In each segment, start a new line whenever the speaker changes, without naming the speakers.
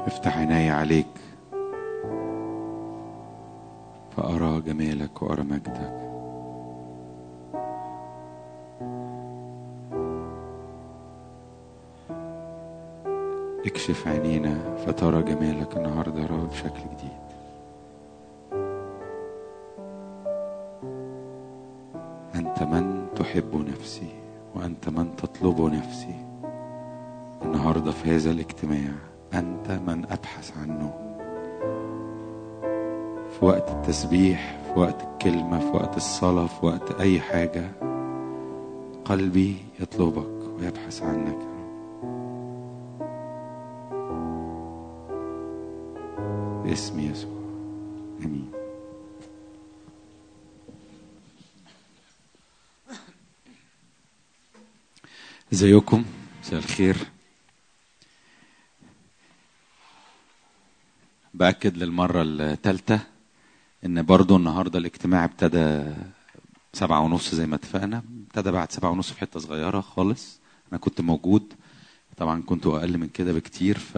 افتح عيني عليك فأرى جمالك وأرى مجدك اكشف عينينا فترى جمالك النهارده راه بشكل جديد أنت من تحب نفسي وأنت من تطلب نفسي النهارده في هذا الاجتماع أنت من أبحث عنه في وقت التسبيح في وقت الكلمة في وقت الصلاة في وقت أي حاجة قلبي يطلبك ويبحث عنك يا رب باسم يسوع آمين ازيكم مساء الخير بأكد للمرة الثالثة إن برضو النهاردة الاجتماع ابتدى سبعة ونص زي ما اتفقنا ابتدى بعد سبعة ونص في حتة صغيرة خالص أنا كنت موجود طبعا كنت أقل من كده بكتير ف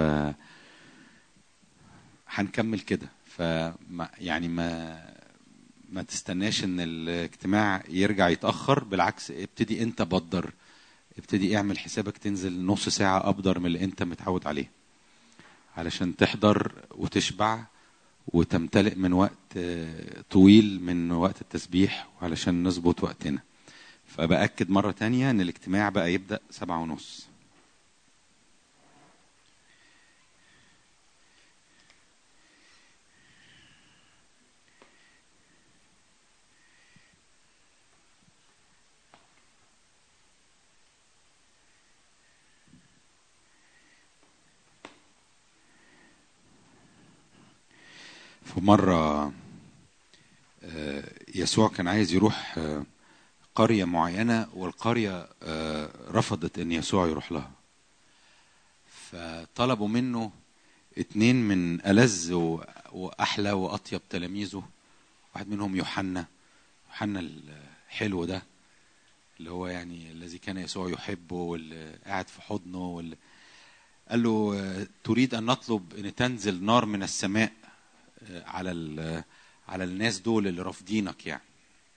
هنكمل كده ف يعني ما ما تستناش ان الاجتماع يرجع يتاخر بالعكس ابتدي انت بدر ابتدي اعمل حسابك تنزل نص ساعه ابدر من اللي انت متعود عليه علشان تحضر وتشبع وتمتلئ من وقت طويل من وقت التسبيح وعلشان نظبط وقتنا فبأكد مرة تانية ان الاجتماع بقى يبدأ سبعة ونص في مرة يسوع كان عايز يروح قرية معينة والقرية رفضت ان يسوع يروح لها فطلبوا منه اتنين من ألذ وأحلى وأطيب تلاميذه واحد منهم يوحنا يوحنا الحلو ده اللي هو يعني الذي كان يسوع يحبه واللي قاعد في حضنه واللي قال له تريد أن نطلب أن تنزل نار من السماء على على الناس دول اللي رافضينك يعني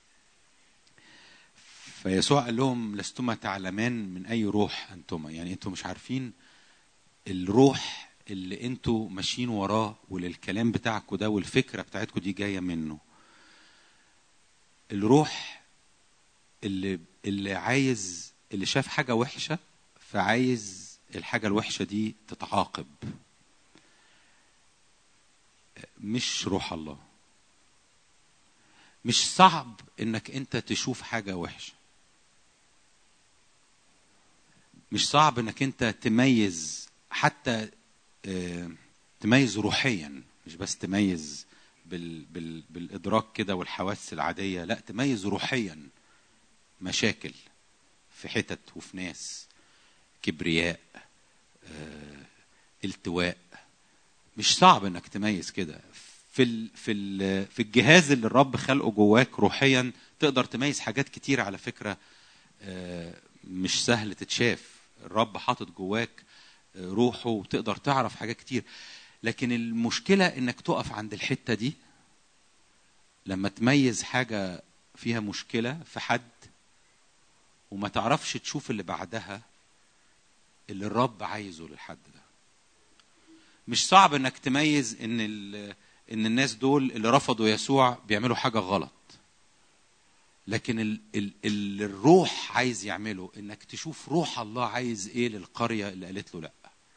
فيسوع قال لهم لستما تعلمان من اي روح انتما يعني انتم مش عارفين الروح اللي انتوا ماشيين وراه وللكلام بتاعكم ده والفكره بتاعتكم دي جايه منه الروح اللي اللي عايز اللي شاف حاجه وحشه فعايز الحاجه الوحشه دي تتعاقب مش روح الله مش صعب انك انت تشوف حاجه وحشه مش صعب انك انت تميز حتى تميز روحيا مش بس تميز بال بال بالادراك كده والحواس العاديه لا تميز روحيا مشاكل في حتت وفي ناس كبرياء التواء مش صعب انك تميز كده في ال في ال في الجهاز اللي الرب خلقه جواك روحيا تقدر تميز حاجات كتير على فكره مش سهل تتشاف الرب حاطط جواك روحه وتقدر تعرف حاجات كتير لكن المشكله انك تقف عند الحته دي لما تميز حاجه فيها مشكله في حد وما تعرفش تشوف اللي بعدها اللي الرب عايزه للحد ده مش صعب انك تميز ان ان الناس دول اللي رفضوا يسوع بيعملوا حاجه غلط لكن ال ال ال الروح عايز يعمله انك تشوف روح الله عايز ايه للقريه اللي قالت له لا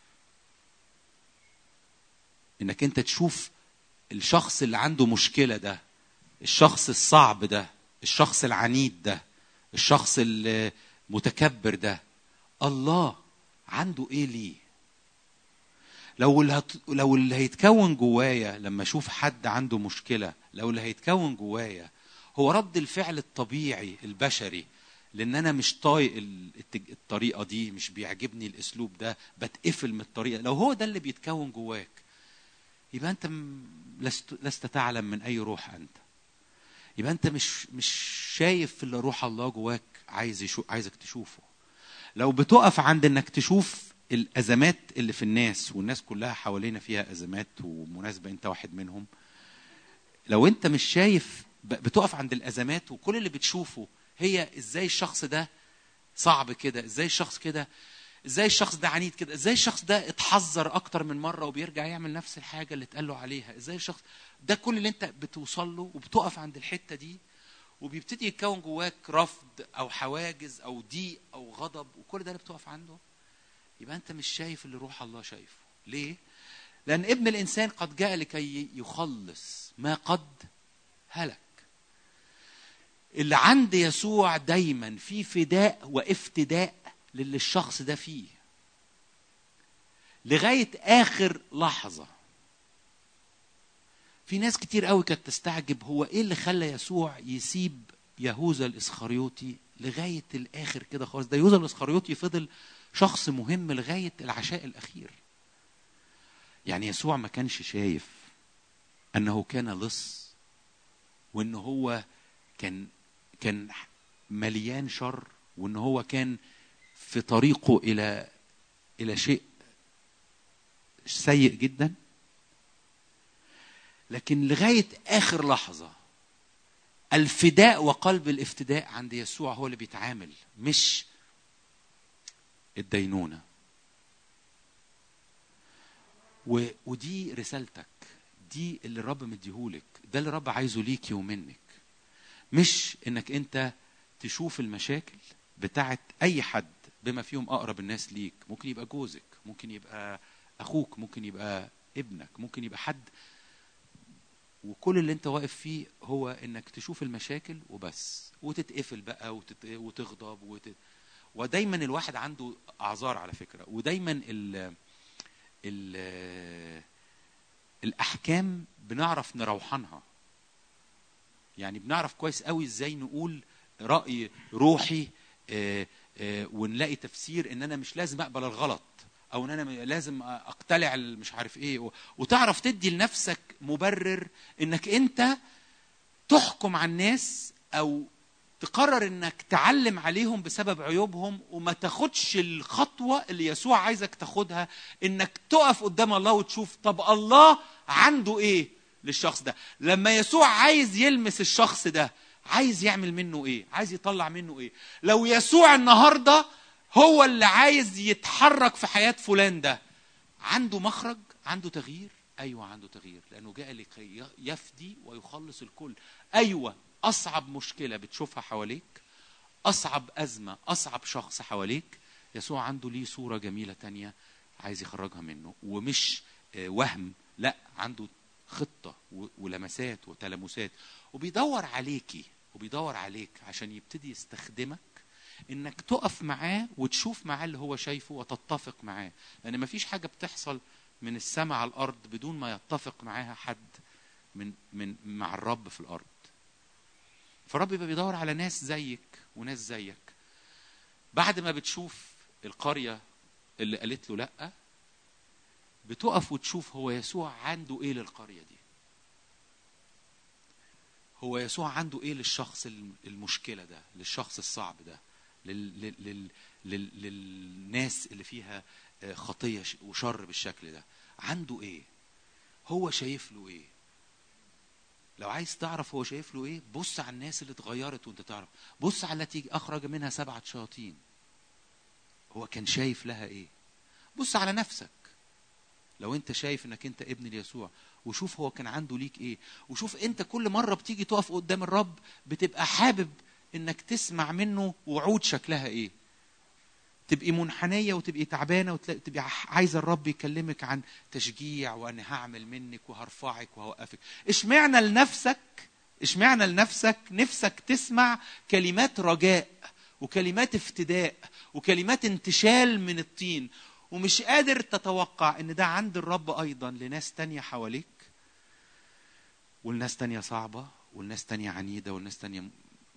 انك انت تشوف الشخص اللي عنده مشكله ده الشخص الصعب ده الشخص العنيد ده الشخص المتكبر ده الله عنده ايه ليه لو اللي هت... لو اللي هيتكون جوايا لما اشوف حد عنده مشكله لو اللي هيتكون جوايا هو رد الفعل الطبيعي البشري لان انا مش طايق الطريقه دي مش بيعجبني الاسلوب ده بتقفل من الطريقه لو هو ده اللي بيتكون جواك يبقى انت لست لست تعلم من اي روح انت يبقى انت مش مش شايف اللي روح الله جواك عايز يشو عايزك تشوفه لو بتقف عند انك تشوف الازمات اللي في الناس والناس كلها حوالينا فيها ازمات ومناسبه انت واحد منهم لو انت مش شايف ب- بتقف عند الازمات وكل اللي بتشوفه هي ازاي الشخص ده صعب كده ازاي الشخص كده ازاي الشخص ده عنيد كده ازاي الشخص ده اتحذر اكتر من مره وبيرجع يعمل نفس الحاجه اللي اتقال له عليها ازاي الشخص ده كل اللي انت بتوصل له وبتقف عند الحته دي وبيبتدي يتكون جواك رفض او حواجز او ضيق او غضب وكل ده اللي بتقف عنده يبقى انت مش شايف اللي روح الله شايفه ليه لان ابن الانسان قد جاء لكي يخلص ما قد هلك اللي عند يسوع دايما في فداء وافتداء للي الشخص ده فيه لغايه اخر لحظه في ناس كتير قوي كانت تستعجب هو ايه اللي خلى يسوع يسيب يهوذا الاسخريوطي لغايه الاخر كده خالص ده يهوذا الاسخريوطي فضل شخص مهم لغايه العشاء الاخير يعني يسوع ما كانش شايف انه كان لص وان هو كان كان مليان شر وان هو كان في طريقه الى الى شيء سيء جدا لكن لغايه اخر لحظه الفداء وقلب الافتداء عند يسوع هو اللي بيتعامل مش الدينونه و... ودي رسالتك دي اللي الرب مديهولك ده اللي الرب عايزه ليكي ومنك مش انك انت تشوف المشاكل بتاعت اي حد بما فيهم اقرب الناس ليك ممكن يبقى جوزك ممكن يبقى اخوك ممكن يبقى ابنك ممكن يبقى حد وكل اللي انت واقف فيه هو انك تشوف المشاكل وبس وتتقفل بقى وتت... وتغضب وت... ودايما الواحد عنده اعذار على فكره ودايما ال... ال... الاحكام بنعرف نروحنها يعني بنعرف كويس قوي ازاي نقول راي روحي آه، آه، ونلاقي تفسير ان انا مش لازم اقبل الغلط او ان انا م- لازم اقتلع ال- مش عارف ايه و- وتعرف تدي لنفسك مبرر انك انت تحكم على الناس او تقرر انك تعلم عليهم بسبب عيوبهم وما تاخدش الخطوه اللي يسوع عايزك تاخدها انك تقف قدام الله وتشوف طب الله عنده ايه للشخص ده لما يسوع عايز يلمس الشخص ده عايز يعمل منه ايه عايز يطلع منه ايه لو يسوع النهارده هو اللي عايز يتحرك في حياه فلان ده عنده مخرج عنده تغيير ايوه عنده تغيير لانه جاء لكي يفدي ويخلص الكل ايوه اصعب مشكله بتشوفها حواليك اصعب ازمه اصعب شخص حواليك يسوع عنده ليه صوره جميله تانية عايز يخرجها منه ومش آه، وهم لا عنده خطه و- ولمسات وتلامسات وبيدور عليكي وبيدور عليك عشان يبتدي يستخدمك انك تقف معاه وتشوف معاه اللي هو شايفه وتتفق معاه لان مفيش حاجه بتحصل من السماء على الارض بدون ما يتفق معاها حد من من مع الرب في الارض فالرب بيبقى بيدور على ناس زيك وناس زيك بعد ما بتشوف القريه اللي قالت له لا بتقف وتشوف هو يسوع عنده ايه للقريه دي هو يسوع عنده ايه للشخص الم- المشكله ده للشخص الصعب ده لل... لل... لل... لل... للناس اللي فيها آه، خطيه ش- وشر بالشكل ده عنده ايه هو شايف له ايه لو عايز تعرف هو شايف له ايه بص على الناس اللي اتغيرت وانت تعرف بص على التي اخرج منها سبعه شياطين هو كان شايف لها ايه بص على نفسك لو انت شايف انك انت ابن ليسوع وشوف هو كان عنده ليك ايه وشوف انت كل مره بتيجي تقف قدام الرب بتبقى حابب انك تسمع منه وعود شكلها ايه تبقي منحنيه وتبقي تعبانه وتبقي عايزه الرب يكلمك عن تشجيع وانا هعمل منك وهرفعك وهوقفك اشمعنى لنفسك اشمعنى لنفسك نفسك تسمع كلمات رجاء وكلمات افتداء وكلمات انتشال من الطين ومش قادر تتوقع ان ده عند الرب ايضا لناس تانية حواليك والناس تانية صعبة والناس تانية عنيدة والناس تانية م-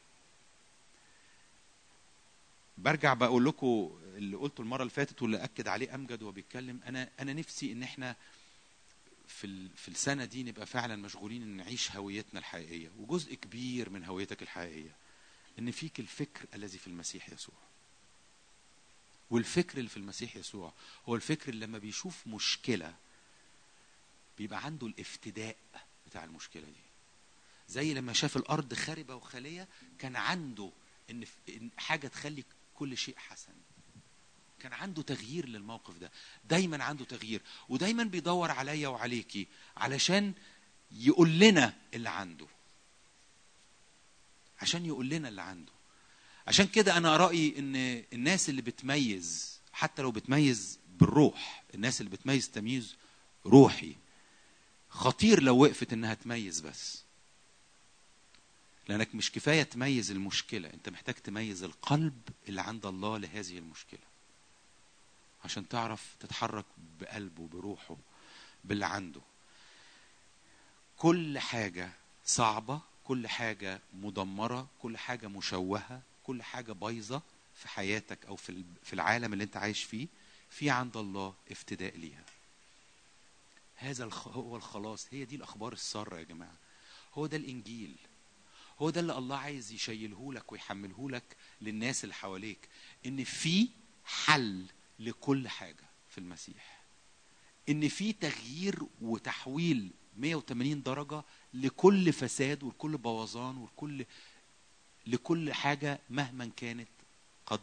برجع بقول لكم اللي قلته المرة اللي فاتت واللي أكد عليه أمجد وهو بيتكلم أنا أنا نفسي إن إحنا في ال- في السنة دي نبقى فعلا مشغولين إن نعيش هويتنا الحقيقية وجزء كبير من هويتك الحقيقية إن فيك الفكر الذي في المسيح يسوع والفكر اللي في المسيح يسوع هو الفكر اللي لما بيشوف مشكله بيبقى عنده الافتداء بتاع المشكله دي زي لما شاف الارض خاربه وخاليه كان عنده ان إن حاجه تخلي كل شيء حسن كان عنده تغيير للموقف ده دايما عنده تغيير ودايما بيدور عليا وعليكي علشان يقول لنا اللي عنده عشان يقول لنا اللي عنده عشان كده انا رايي ان الناس اللي بتميز حتى لو بتميز بالروح الناس اللي بتميز تمييز روحي خطير لو وقفت انها تميز بس لانك مش كفايه تميز المشكله انت محتاج تميز القلب اللي عند الله لهذه المشكله عشان تعرف تتحرك بقلبه بروحه باللي عنده كل حاجه صعبه كل حاجه مدمره كل حاجه مشوهه كل حاجه بايظه في حياتك او في في العالم اللي انت عايش فيه في عند الله افتداء ليها هذا الخ... هو الخلاص هي دي الاخبار الساره يا جماعه هو ده الانجيل هو ده اللي الله عايز يشيله لك ويحمله لك للناس اللي حواليك ان في حل لكل حاجه في المسيح ان في تغيير وتحويل 180 درجه لكل فساد ولكل بوظان ولكل لكل حاجه مهما كانت قد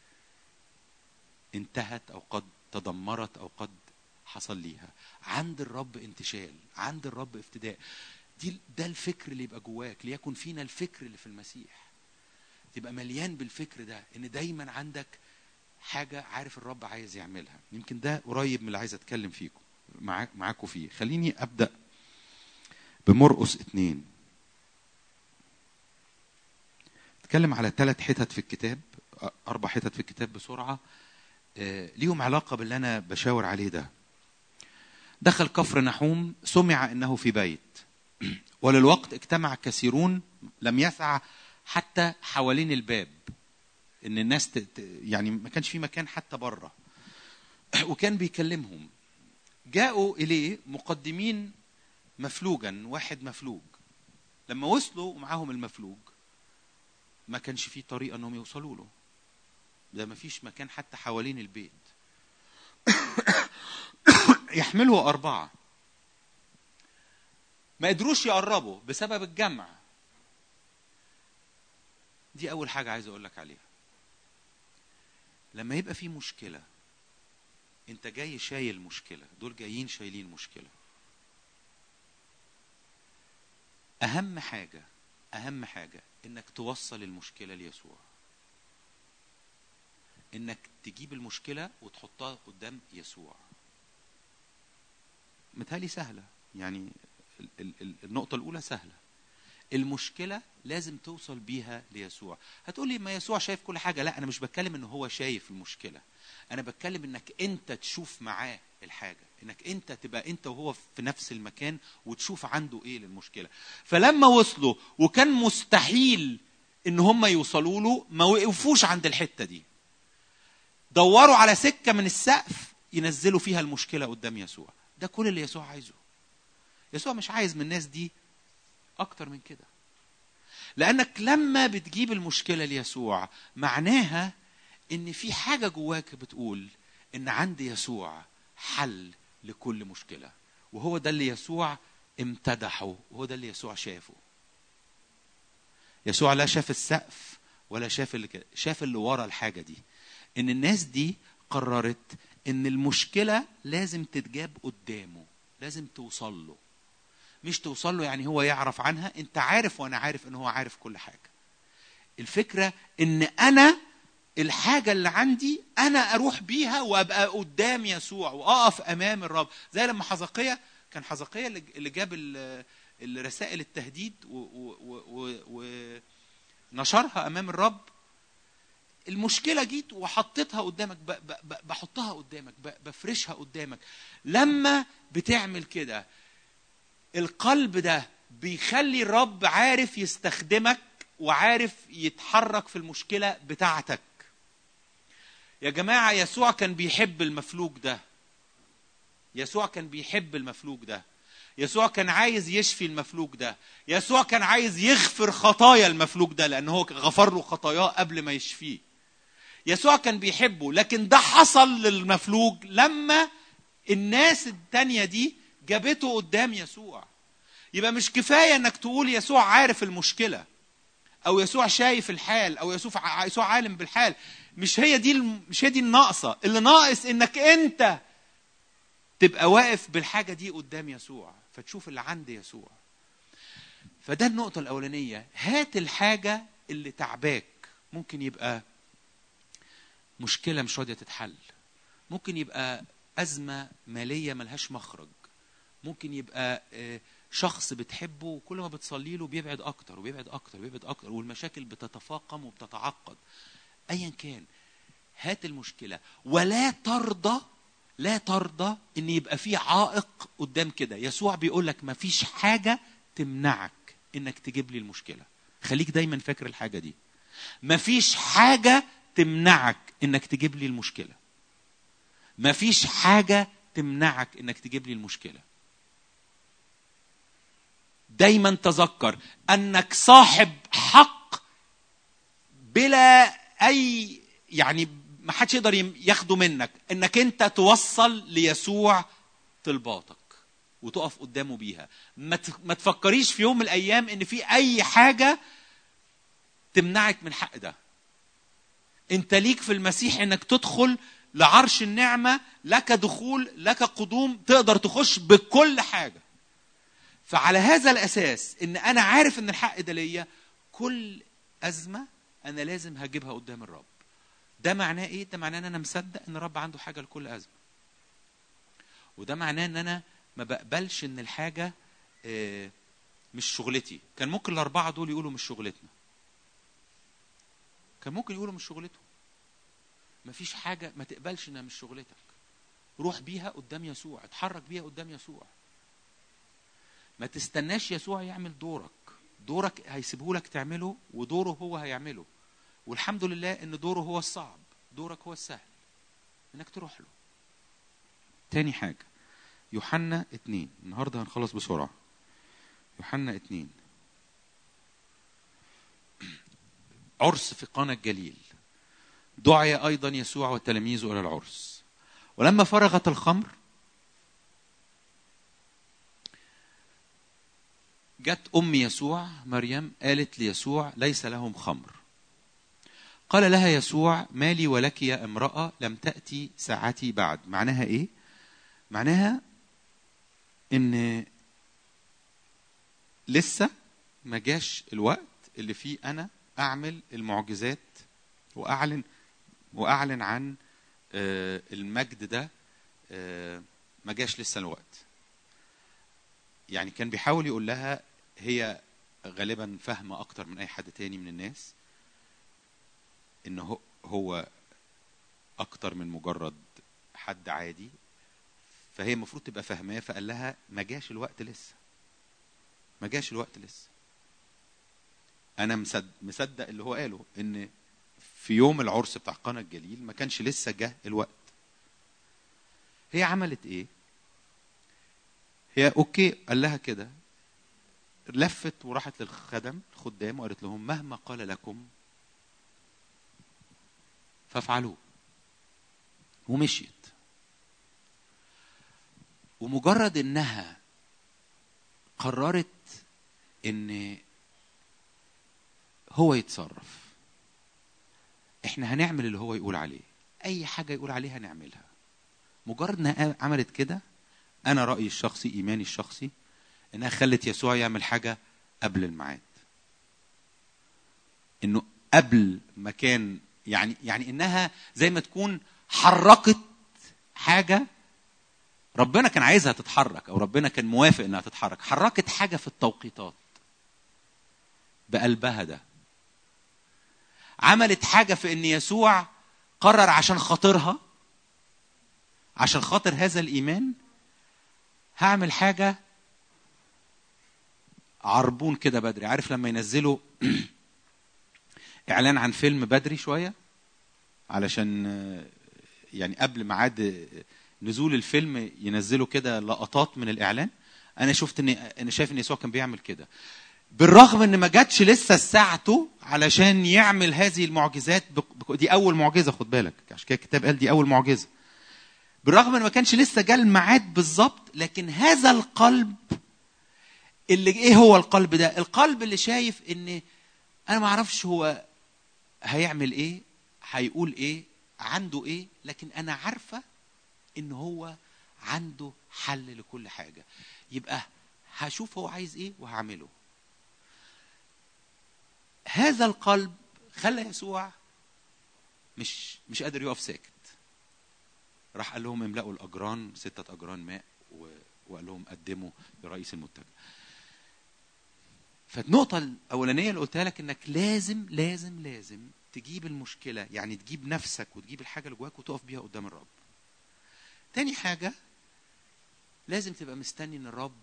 انتهت او قد تدمرت او قد حصل ليها عند الرب انتشال عند الرب افتداء دي ده الفكر اللي يبقى جواك ليكن فينا الفكر اللي في المسيح تبقى مليان بالفكر ده ان دايما عندك حاجه عارف الرب عايز يعملها يمكن ده قريب من اللي عايز اتكلم فيكم معاك معاكم فيه خليني ابدا بمرقس اتنين اتكلم على ثلاث حتت في الكتاب اربع حتت في الكتاب بسرعه آه، ليهم علاقه باللي انا بشاور عليه ده دخل كفر نحوم سمع انه في بيت وللوقت اجتمع كثيرون لم يسع حتى حوالين الباب ان الناس ت... ت- يعني ما كانش في مكان حتى بره وكان بيكلمهم جاءوا اليه مقدمين مفلوجا واحد مفلوج لما وصلوا ومعاهم المفلوج ما كانش في طريقه انهم يوصلوا له ده ما فيش مكان حتى حوالين البيت يحمله أربعة ما قدروش يقربوا بسبب الجمع دي أول حاجة عايز أقول لك عليها لما يبقى في مشكلة أنت جاي شايل مشكلة دول جايين شايلين مشكلة أهم حاجة أهم حاجة إنك توصل المشكلة ليسوع إنك تجيب المشكلة وتحطها قدام يسوع متهيألي سهلة يعني ال- ال- ال- النقطة الأولى سهلة المشكلة لازم توصل بيها ليسوع هتقولي ما يسوع شايف كل حاجة لا أنا مش بتكلم إن هو شايف المشكلة أنا بتكلم إنك أنت تشوف معاه الحاجة إنك أنت تبقى أنت وهو في نفس المكان وتشوف عنده إيه للمشكلة فلما وصلوا وكان مستحيل إن هم يوصلوا له ما وقفوش عند الحتة دي دوروا على سكة من السقف ينزلوا فيها المشكلة قدام يسوع ده كل اللي يسوع عايزه يسوع مش عايز من الناس دي اكتر من كده لانك لما بتجيب المشكله ليسوع معناها ان في حاجه جواك بتقول ان عند يسوع حل لكل مشكله وهو ده اللي يسوع امتدحه وهو ده اللي يسوع شافه يسوع لا شاف السقف ولا شاف اللي كده شاف اللي ورا الحاجه دي ان الناس دي قررت ان المشكله لازم تتجاب قدامه لازم توصل له مش توصل له يعني هو يعرف عنها انت عارف وانا عارف ان هو عارف كل حاجه الفكره ان انا الحاجه اللي عندي انا اروح بيها وابقى قدام يسوع واقف امام الرب زي لما حزقية كان حزقية اللي اللي جاب ال- الرسائل التهديد و- و- و- و- ونشرها امام الرب المشكلة جيت وحطيتها قدامك ب- ب- ب- بحطها قدامك ب- بفرشها قدامك لما بتعمل كده القلب ده بيخلي الرب عارف يستخدمك وعارف يتحرك في المشكلة بتاعتك يا جماعة يسوع كان بيحب المفلوج ده يسوع كان بيحب المفلوج ده يسوع كان عايز يشفي المفلوج ده يسوع كان عايز يغفر خطايا المفلوج ده لأنه هو غفر له خطاياه قبل ما يشفيه يسوع كان بيحبه لكن ده حصل للمفلوج لما الناس التانية دي جابته قدام يسوع يبقى مش كفاية انك تقول يسوع عارف المشكلة او يسوع شايف الحال او يسوع يسوع عالم بالحال مش هي دي الم- مش هي دي الناقصة اللي ناقص انك انت تبقى واقف بالحاجة دي قدام يسوع فتشوف اللي عند يسوع فده النقطة الأولانية هات الحاجة اللي تعباك ممكن يبقى مشكلة مش راضية تتحل ممكن يبقى أزمة مالية ملهاش مخرج ممكن يبقى آه، شخص بتحبه وكل ما بتصلي له بيبعد أكتر وبيبعد أكتر وبيبعد أكتر والمشاكل بتتفاقم وبتتعقد أيا كان هات المشكلة ولا ترضى لا ترضى ان يبقى في عائق قدام كده يسوع بيقول لك ما فيش حاجة تمنعك انك تجيب لي المشكلة خليك دايما فاكر الحاجة دي ما فيش حاجة تمنعك انك تجيب لي المشكلة ما فيش حاجة تمنعك انك تجيب لي المشكلة دايما تذكر انك صاحب حق بلا اي يعني ما حدش يقدر يم- ياخده منك انك انت توصل ليسوع طلباتك وتقف قدامه بيها ما ت- ما تفكريش في يوم من الايام ان في اي حاجه تمنعك من حق ده انت ليك في المسيح انك تدخل لعرش النعمه لك دخول لك قدوم تقدر تخش بكل حاجه فعلى هذا الاساس ان انا عارف ان الحق ده ليا كل ازمه انا لازم هجيبها قدام الرب ده معناه ايه ده معناه ان انا مصدق ان الرب عنده حاجه لكل ازمه وده معناه ان انا ما بقبلش ان الحاجه آه، مش شغلتي كان ممكن الاربعه دول يقولوا مش شغلتنا كان ممكن يقولوا مش شغلتهم مفيش حاجه ما تقبلش انها مش شغلتك روح بيها قدام يسوع اتحرك بيها قدام يسوع ما تستناش يسوع يعمل دورك دورك هيسيبه لك تعمله ودوره هو هيعمله والحمد لله ان دوره هو الصعب دورك هو السهل انك تروح له تاني حاجة يوحنا اتنين النهاردة هنخلص بسرعة يوحنا اتنين عرس في قانا الجليل دعي أيضا يسوع وتلاميذه إلى العرس ولما فرغت الخمر جت أم يسوع مريم قالت ليسوع ليس لهم خمر قال لها يسوع ما لي ولك يا امرأة لم تأتي ساعتي بعد معناها إيه؟ معناها إن لسه ما جاش الوقت اللي فيه أنا أعمل المعجزات وأعلن وأعلن عن آه، المجد ده آه، ما جاش لسه الوقت يعني كان بيحاول يقول لها هي غالبا فاهمة أكتر من أي حد تاني من الناس إن هو- هو أكتر من مجرد حد عادي فهي المفروض تبقى فاهماه فقال لها ما جاش الوقت لسه ما جاش الوقت لسه أنا مصدق, مصدق اللي هو قاله إن في يوم العرس بتاع قنا الجليل ما كانش لسه جه الوقت هي عملت إيه؟ هي اوكي قال لها كده لفت وراحت للخدم الخدام وقالت لهم مهما قال لكم فافعلوه ومشيت ومجرد انها قررت ان هو يتصرف احنا هنعمل اللي هو يقول عليه اي حاجه يقول عليها نعملها مجرد انها عملت كده انا رايي الشخصي ايماني الشخصي انها خلت يسوع يعمل حاجه قبل الميعاد انه قبل ما كان يعني يعني انها زي ما تكون حركت حاجه ربنا كان عايزها تتحرك او ربنا كان موافق انها تتحرك حركت حاجه في التوقيتات بقلبها ده عملت حاجه في ان يسوع قرر عشان خاطرها عشان خاطر هذا الايمان هعمل حاجه عربون كده بدري عارف لما ينزلوا اعلان عن فيلم بدري شويه علشان آه، يعني قبل ميعاد نزول الفيلم ينزلوا كده لقطات من الاعلان انا شفت ان انا شايف ان يسوع كان بيعمل كده بالرغم ان ما جاتش لسه ساعته علشان يعمل هذه المعجزات بق- بق- دي اول معجزه خد بالك عشان كده الكتاب قال دي اول معجزه بالرغم ان ما كانش لسه جه الميعاد بالظبط لكن هذا القلب اللي ايه هو القلب ده القلب اللي شايف ان انا ما اعرفش هو هيعمل ايه هيقول ايه عنده ايه لكن انا عارفه ان هو عنده حل لكل حاجه يبقى هشوف هو عايز ايه وهعمله هذا القلب خلى يسوع مش مش قادر يقف ساكت راح قال لهم املأوا الأجران ستة أجران ماء و... وقال لهم قدموا لرئيس المتجه فالنقطة الأولانية اللي قلتها لك إنك لازم لازم لازم تجيب المشكلة يعني تجيب نفسك وتجيب الحاجة اللي جواك وتقف بيها قدام الرب. تاني حاجة لازم تبقى مستني إن الرب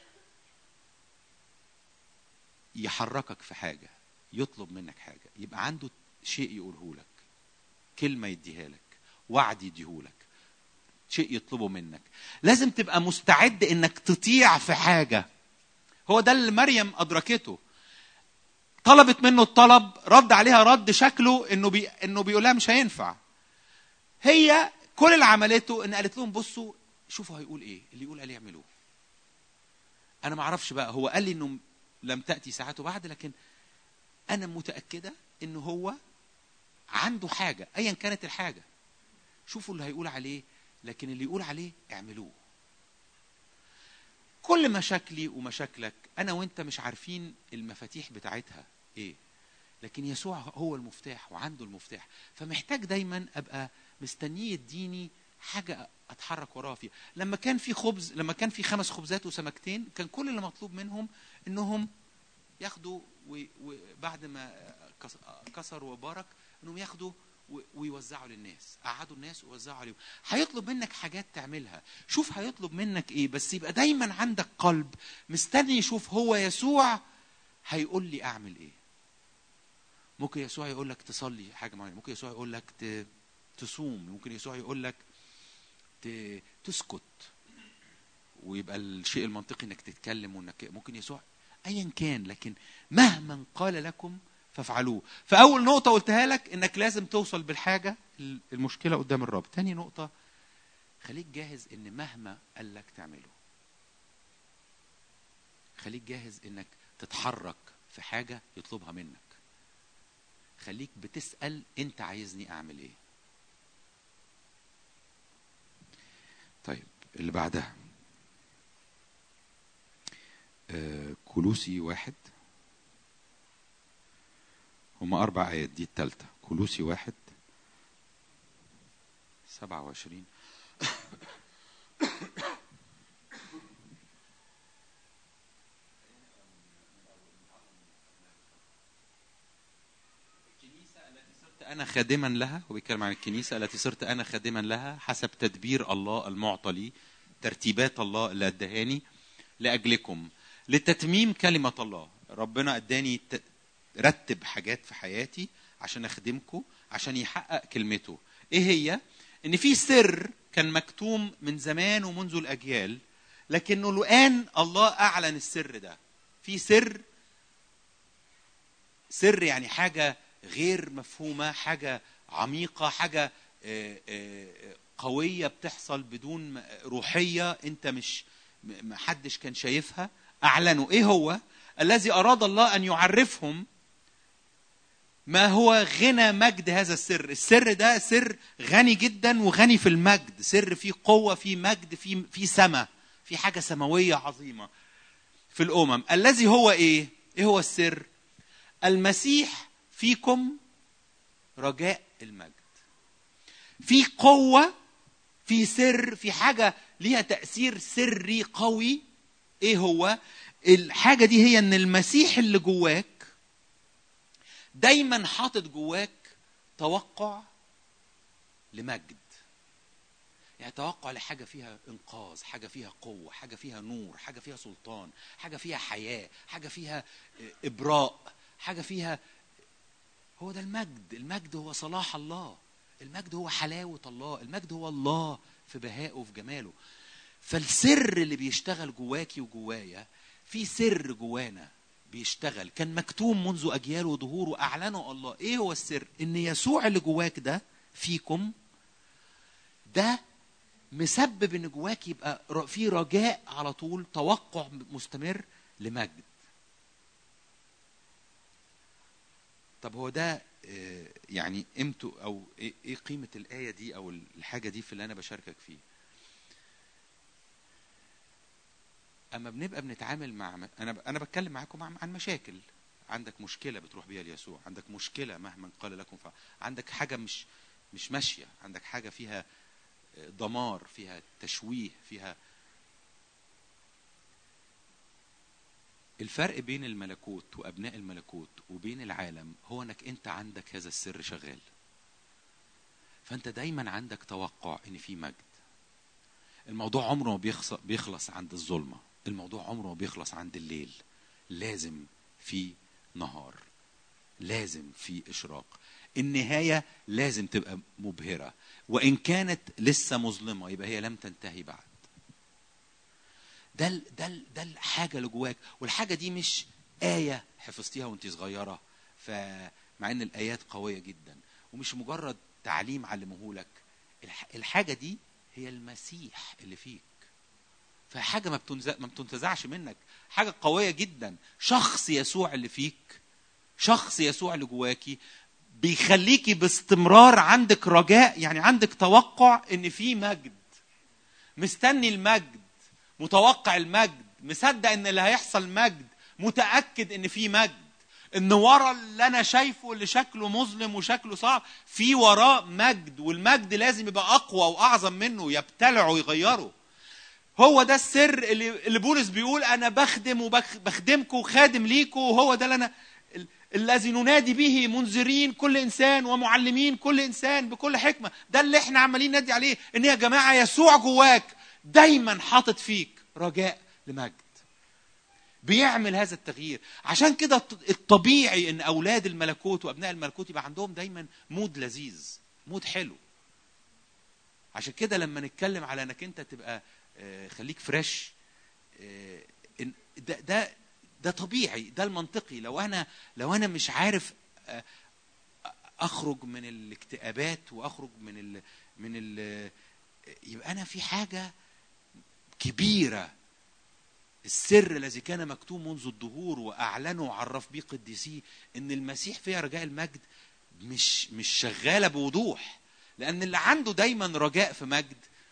يحركك في حاجة يطلب منك حاجة يبقى عنده شيء يقوله لك كلمة يديها لك وعد يديهولك شيء يطلبه منك لازم تبقى مستعد انك تطيع في حاجة هو ده اللي مريم ادركته طلبت منه الطلب رد عليها رد شكله انه بي... انه بيقول لها مش هينفع هي كل اللي عملته ان قالت لهم بصوا شوفوا هيقول ايه اللي يقول عليه اعملوه انا ما اعرفش بقى هو قال لي انه لم تاتي ساعته بعد لكن انا متاكده ان هو عنده حاجه ايا كانت الحاجه شوفوا اللي هيقول عليه لكن اللي يقول عليه اعملوه كل مشاكلي ومشاكلك انا وانت مش عارفين المفاتيح بتاعتها ايه لكن يسوع هو المفتاح وعنده المفتاح فمحتاج دايما ابقى مستنيه يديني حاجه اتحرك وراها فيها لما كان في خبز لما كان في خمس خبزات وسمكتين كان كل اللي مطلوب منهم انهم ياخدوا وبعد ما كس- كسر وبارك انهم ياخدوا و- ويوزعوا للناس قعدوا الناس ووزعوا عليهم هيطلب منك حاجات تعملها شوف هيطلب منك ايه بس يبقى دايما عندك قلب مستني يشوف هو يسوع هيقول لي اعمل ايه ممكن يسوع يقول لك تصلي حاجه معينه ممكن يسوع يقول لك ت- تصوم ممكن يسوع يقول لك ت- تسكت ويبقى الشيء المنطقي انك تتكلم وانك ممكن يسوع ايا كان لكن مهما قال لكم فافعلوه فاول نقطه قلتها لك انك لازم توصل بالحاجه المشكله قدام الرب تاني نقطه خليك جاهز ان مهما قال لك تعمله خليك جاهز انك تتحرك في حاجه يطلبها منك خليك بتسال انت عايزني اعمل ايه طيب اللي بعدها آه، كلوسي واحد هما أربع آيات دي التالتة كلوسي واحد سبعة وعشرين أنا خادما لها هو بيتكلم عن الكنيسة التي صرت أنا خادما لها حسب تدبير الله المعطى لي ترتيبات الله اللي أدهاني لأجلكم لتتميم كلمة الله ربنا أداني ت- رتب حاجات في حياتي عشان أخدمكم عشان يحقق كلمته إيه هي؟ إن في سر كان مكتوم من زمان ومنذ الأجيال لكنه الآن الله أعلن السر ده في سر سر يعني حاجة غير مفهومة حاجة عميقة حاجة آه، آه، قوية بتحصل بدون م- روحية انت مش م- محدش كان شايفها اعلنوا ايه هو الذي اراد الله ان يعرفهم ما هو غنى مجد هذا السر السر ده سر غني جدا وغني في المجد سر فيه قوة فيه مجد فيه في سماء في حاجة سماوية عظيمة في الأمم الذي هو إيه؟ إيه هو السر؟ المسيح فيكم رجاء المجد في قوة في سر في حاجة ليها تأثير سري قوي ايه هو الحاجة دي هي ان المسيح اللي جواك دايما حاطط جواك توقع لمجد يعني توقع لحاجة فيها إنقاذ حاجة فيها قوة حاجة فيها نور حاجة فيها سلطان حاجة فيها حياة حاجة فيها إبراء حاجة فيها هو ده المجد المجد هو صلاح الله المجد هو حلاوة الله المجد هو الله في بهائه وفي جماله فالسر اللي بيشتغل جواكي وجوايا في سر جوانا بيشتغل كان مكتوم منذ اجيال وظهور واعلنه الله ايه هو السر ان يسوع اللي جواك ده فيكم ده مسبب ان جواك يبقى ر- في رجاء على طول توقع مستمر لمجد طب هو ده آه، يعني قيمته او ايه إيه قيمه الايه دي او الحاجه دي في اللي انا بشاركك فيه اما بنبقى بنتعامل مع انا انا بتكلم معاكم عن عن مشاكل عندك مشكله بتروح بيها ليسوع عندك مشكله مهما قال لكم فعل. عندك حاجه مش مش ماشيه عندك حاجه فيها دمار فيها تشويه فيها الفرق بين الملكوت وابناء الملكوت وبين العالم هو انك انت عندك هذا السر شغال فانت دايما عندك توقع ان في مجد الموضوع عمره ما بيخص- بيخلص عند الظلمه الموضوع عمره ما بيخلص عند الليل لازم في نهار لازم في اشراق النهايه لازم تبقى مبهره وان كانت لسه مظلمه يبقى هي لم تنتهي بعد ده ال- ده ال- ده الحاجه اللي جواك والحاجه دي مش ايه حفظتيها وانت صغيره فمع ان الايات قويه جدا ومش مجرد تعليم علمهولك الح- الحاجه دي هي المسيح اللي فيك فحاجه ما بتنزع ما بتنتزعش منك حاجه قويه جدا شخص يسوع اللي فيك شخص يسوع اللي جواكي بيخليكي باستمرار عندك رجاء يعني عندك توقع ان في مجد مستني المجد متوقع المجد مصدق ان اللي هيحصل مجد متاكد ان في مجد ان ورا اللي انا شايفه اللي شكله مظلم وشكله صعب في وراه مجد والمجد لازم يبقى اقوى واعظم منه يبتلعه ويغيره هو ده السر اللي اللي بولس بيقول انا بخدم وبخدمكم خادم ليكم وهو ده اللي انا ال- الذي ننادي به منذرين كل انسان ومعلمين كل انسان بكل حكمه ده اللي احنا عمالين نادي عليه ان يا جماعه يسوع جواك دايما حاطط فيك رجاء لمجد بيعمل هذا التغيير عشان كده الط- الطبيعي ان اولاد الملكوت وابناء الملكوت يبقى عندهم دايما مود لذيذ مود حلو عشان كده لما نتكلم على انك انت تبقى آه، خليك فريش آه، إن- ده ده ده طبيعي ده المنطقي لو انا لو انا مش عارف آه، اخرج من الاكتئابات واخرج من ال من ال يبقى انا في حاجه كبيره السر الذي كان مكتوم منذ الدهور واعلنه وعرف به قديسيه ان المسيح فيها رجاء المجد مش مش شغاله بوضوح لان اللي عنده دايما رجاء في مجد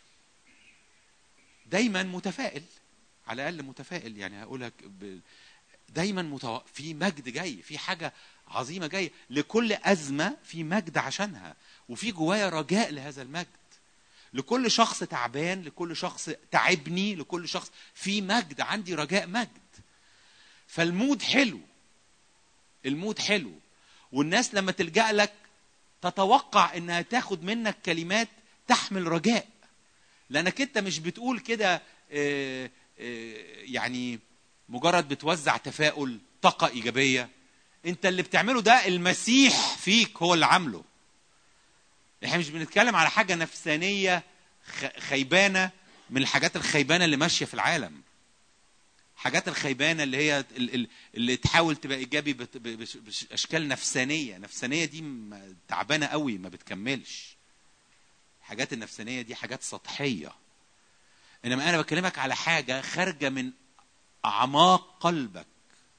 دايما متفائل على الاقل متفائل يعني هقولها ك- ب- دايما متو... في مجد جاي في حاجه عظيمه جايه لكل ازمه في مجد عشانها وفي جوايا رجاء لهذا المجد لكل شخص تعبان لكل شخص تعبني لكل شخص في مجد عندي رجاء مجد فالمود حلو المود حلو والناس لما تلجأ لك تتوقع انها تاخد منك كلمات تحمل رجاء لانك انت مش بتقول كده آه، آه، يعني مجرد بتوزع تفاؤل طاقه ايجابيه انت اللي بتعمله ده المسيح فيك هو اللي عامله احنا مش بنتكلم على حاجه نفسانيه خ- خيبانه من الحاجات الخيبانه اللي ماشيه في العالم حاجات الخيبانه اللي هي ال- ال- اللي تحاول تبقى ايجابي بت- ب- بش- باشكال نفسانيه نفسانيه دي م- تعبانه قوي ما بتكملش الحاجات النفسانيه دي حاجات سطحيه انما انا بكلمك على حاجه خارجه من اعماق قلبك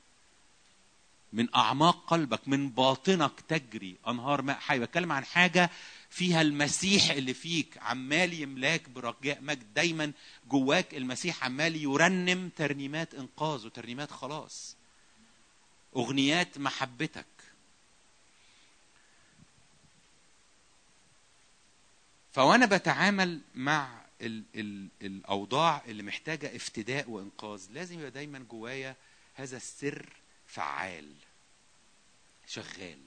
من اعماق قلبك من باطنك تجري انهار ماء حي بتكلم عن حاجه فيها المسيح اللي فيك عمال يملاك برجاء مجد دايما جواك المسيح عمال يرنم ترنيمات انقاذ وترنيمات خلاص اغنيات محبتك فوانا بتعامل مع ال ال الاوضاع اللي محتاجه افتداء وانقاذ لازم يبقى دايما جوايا هذا السر فعال شغال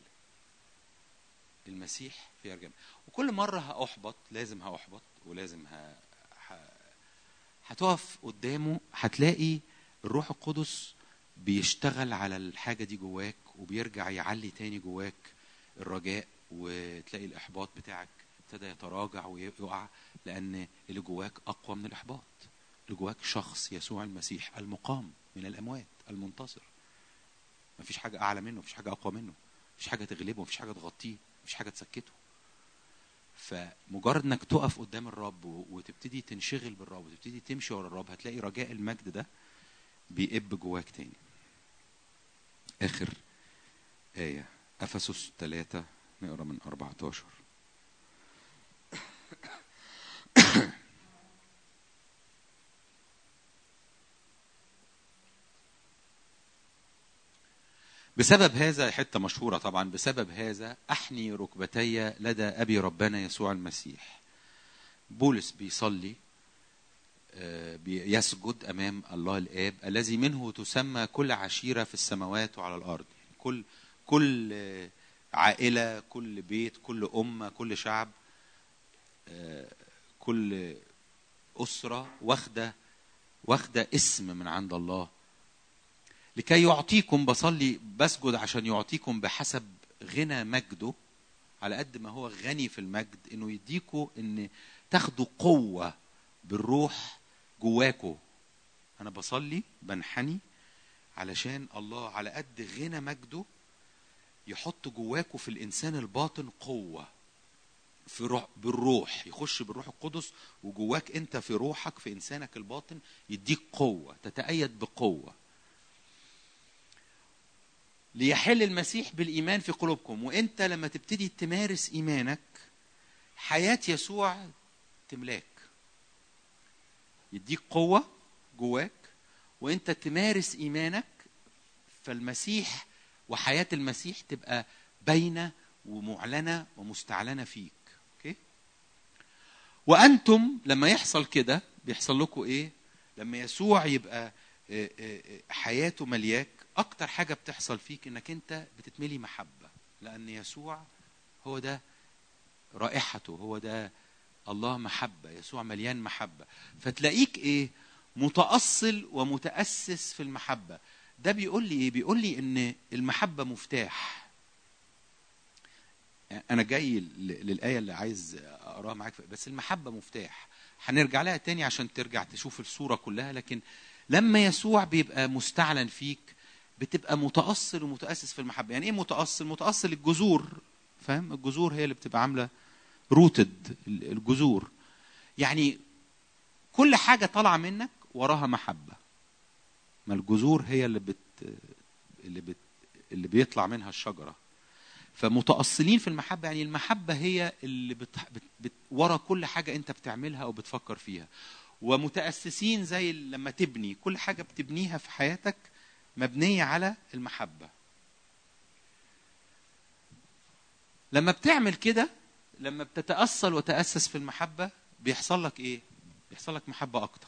المسيح في رجاء وكل مره هاحبط لازم هاحبط ولازم ه... ه... هتقف قدامه هتلاقي الروح القدس بيشتغل على الحاجه دي جواك وبيرجع يعلي تاني جواك الرجاء وتلاقي الاحباط بتاعك ابتدى يتراجع ويقع لان اللي جواك اقوى من الاحباط اللي جواك شخص يسوع المسيح المقام من الاموات المنتصر مفيش حاجه اعلى منه مفيش حاجه اقوى منه مفيش حاجه تغلبه مفيش حاجه تغطيه مفيش حاجه تسكته فمجرد انك تقف قدام الرب و- وتبتدي تنشغل بالرب وتبتدي تمشي ورا الرب هتلاقي رجاء المجد ده بيقب جواك تاني اخر آية أفسس 3 نقرا من 14 بسبب هذا حتة مشهورة طبعا بسبب هذا أحني ركبتي لدى أبي ربنا يسوع المسيح بولس بيصلي آه، بيسجد أمام الله الآب الذي منه تسمى كل عشيرة في السماوات وعلى الأرض كل كل آه، عائلة كل بيت كل أمة كل شعب آه، كل أسرة واخدة واخدة اسم من عند الله لكي يعطيكم بصلي بسجد عشان يعطيكم بحسب غنى مجده على قد ما هو غني في المجد انه يديكوا ان تاخدوا قوه بالروح جواكوا انا بصلي بنحني علشان الله على قد غنى مجده يحط جواكوا في الانسان الباطن قوه في روح بالروح يخش بالروح القدس وجواك انت في روحك في انسانك الباطن يديك قوه تتأيد بقوه ليحل المسيح بالايمان في قلوبكم وانت لما تبتدي تمارس ايمانك حياه يسوع تملاك يديك قوه جواك وانت تمارس ايمانك فالمسيح وحياه المسيح تبقى باينه ومعلنه ومستعلنه فيك اوكي وانتم لما يحصل كده بيحصل لكم ايه لما يسوع يبقى آه، آه، آه، حياته ملياك اكتر حاجه بتحصل فيك انك انت بتتملي محبه لان يسوع هو ده رائحته هو ده الله محبه يسوع مليان محبه فتلاقيك ايه متاصل ومتاسس في المحبه ده بيقول لي ايه بيقول لي ان المحبه مفتاح انا جاي ل- للايه اللي عايز اقراها معاك بس المحبه مفتاح هنرجع لها تاني عشان ترجع تشوف الصوره كلها لكن لما يسوع بيبقى مستعلن فيك بتبقى متاصل ومتاسس في المحبه يعني ايه متاصل متاصل الجذور فاهم الجذور هي اللي بتبقى عامله روتد الجذور يعني كل حاجه طالعه منك وراها محبه ما الجذور هي اللي بت اللي بت اللي بيطلع منها الشجره فمتأصلين في المحبة يعني المحبة هي اللي بت... بت... بت... ورا كل حاجة أنت بتعملها أو بتفكر فيها ومتأسسين زي لما تبني كل حاجة بتبنيها في حياتك مبنية على المحبة لما بتعمل كده لما بتتأصل وتأسس في المحبة بيحصل لك إيه؟ بيحصل لك محبة أكتر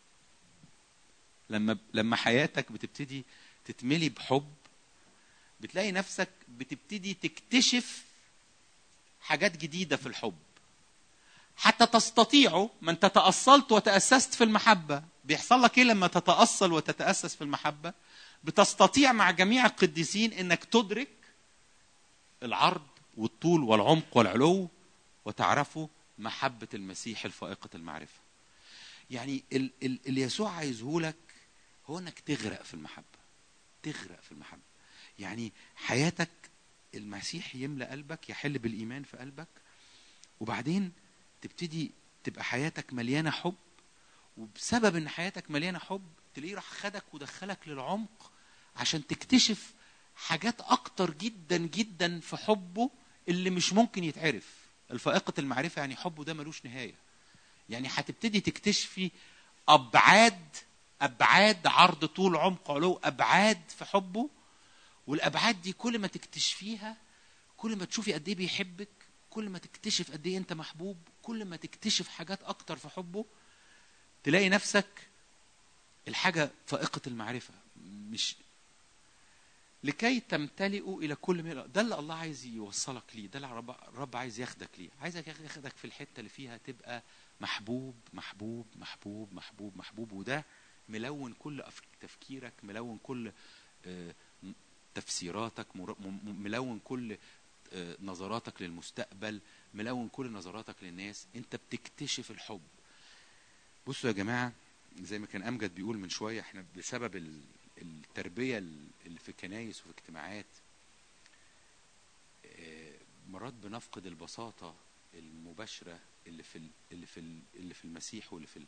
لما لما حياتك بتبتدي تتملي بحب بتلاقي نفسك بتبتدي تكتشف حاجات جديدة في الحب حتى تستطيعوا من تتأصلت وتأسست في المحبة بيحصل لك ايه لما تتأصل وتتأسس في المحبة بتستطيع مع جميع القديسين انك تدرك العرض والطول والعمق والعلو وتعرفوا محبة المسيح الفائقة المعرفة يعني ال- ال- اللي يسوع عايزه لك هو انك تغرق في المحبة تغرق في المحبة يعني حياتك المسيح يملأ قلبك يحل بالإيمان في قلبك وبعدين تبتدي تبقى حياتك مليانة حب وبسبب ان حياتك مليانة حب تلاقيه راح خدك ودخلك للعمق عشان تكتشف حاجات اكتر جدا جدا في حبه اللي مش ممكن يتعرف الفائقة المعرفة يعني حبه ده ملوش نهاية يعني هتبتدي تكتشفي ابعاد ابعاد عرض طول عمق علو ابعاد في حبه والابعاد دي كل ما تكتشفيها كل ما تشوفي قد ايه بيحبك كل ما تكتشف قد ايه انت محبوب كل ما تكتشف حاجات اكتر في حبه تلاقي نفسك الحاجه فائقه المعرفه مش لكي تمتلئوا الى كل ملء ده اللي الله عايز يوصلك ليه ده اللي الرب الرب عايز ياخدك ليه عايزك ياخدك في الحته اللي فيها تبقى محبوب محبوب محبوب محبوب محبوب وده ملون كل أف- تفكيرك ملون كل آه، م- تفسيراتك مر- م- ملون كل آه، نظراتك للمستقبل ملون كل نظراتك للناس انت بتكتشف الحب بصوا يا جماعه زي ما كان امجد بيقول من شويه احنا بسبب ال- التربيه اللي في كنايس وفي اجتماعات آه، مرات بنفقد البساطه المباشره اللي في ال- اللي في ال- اللي في المسيح واللي في ال...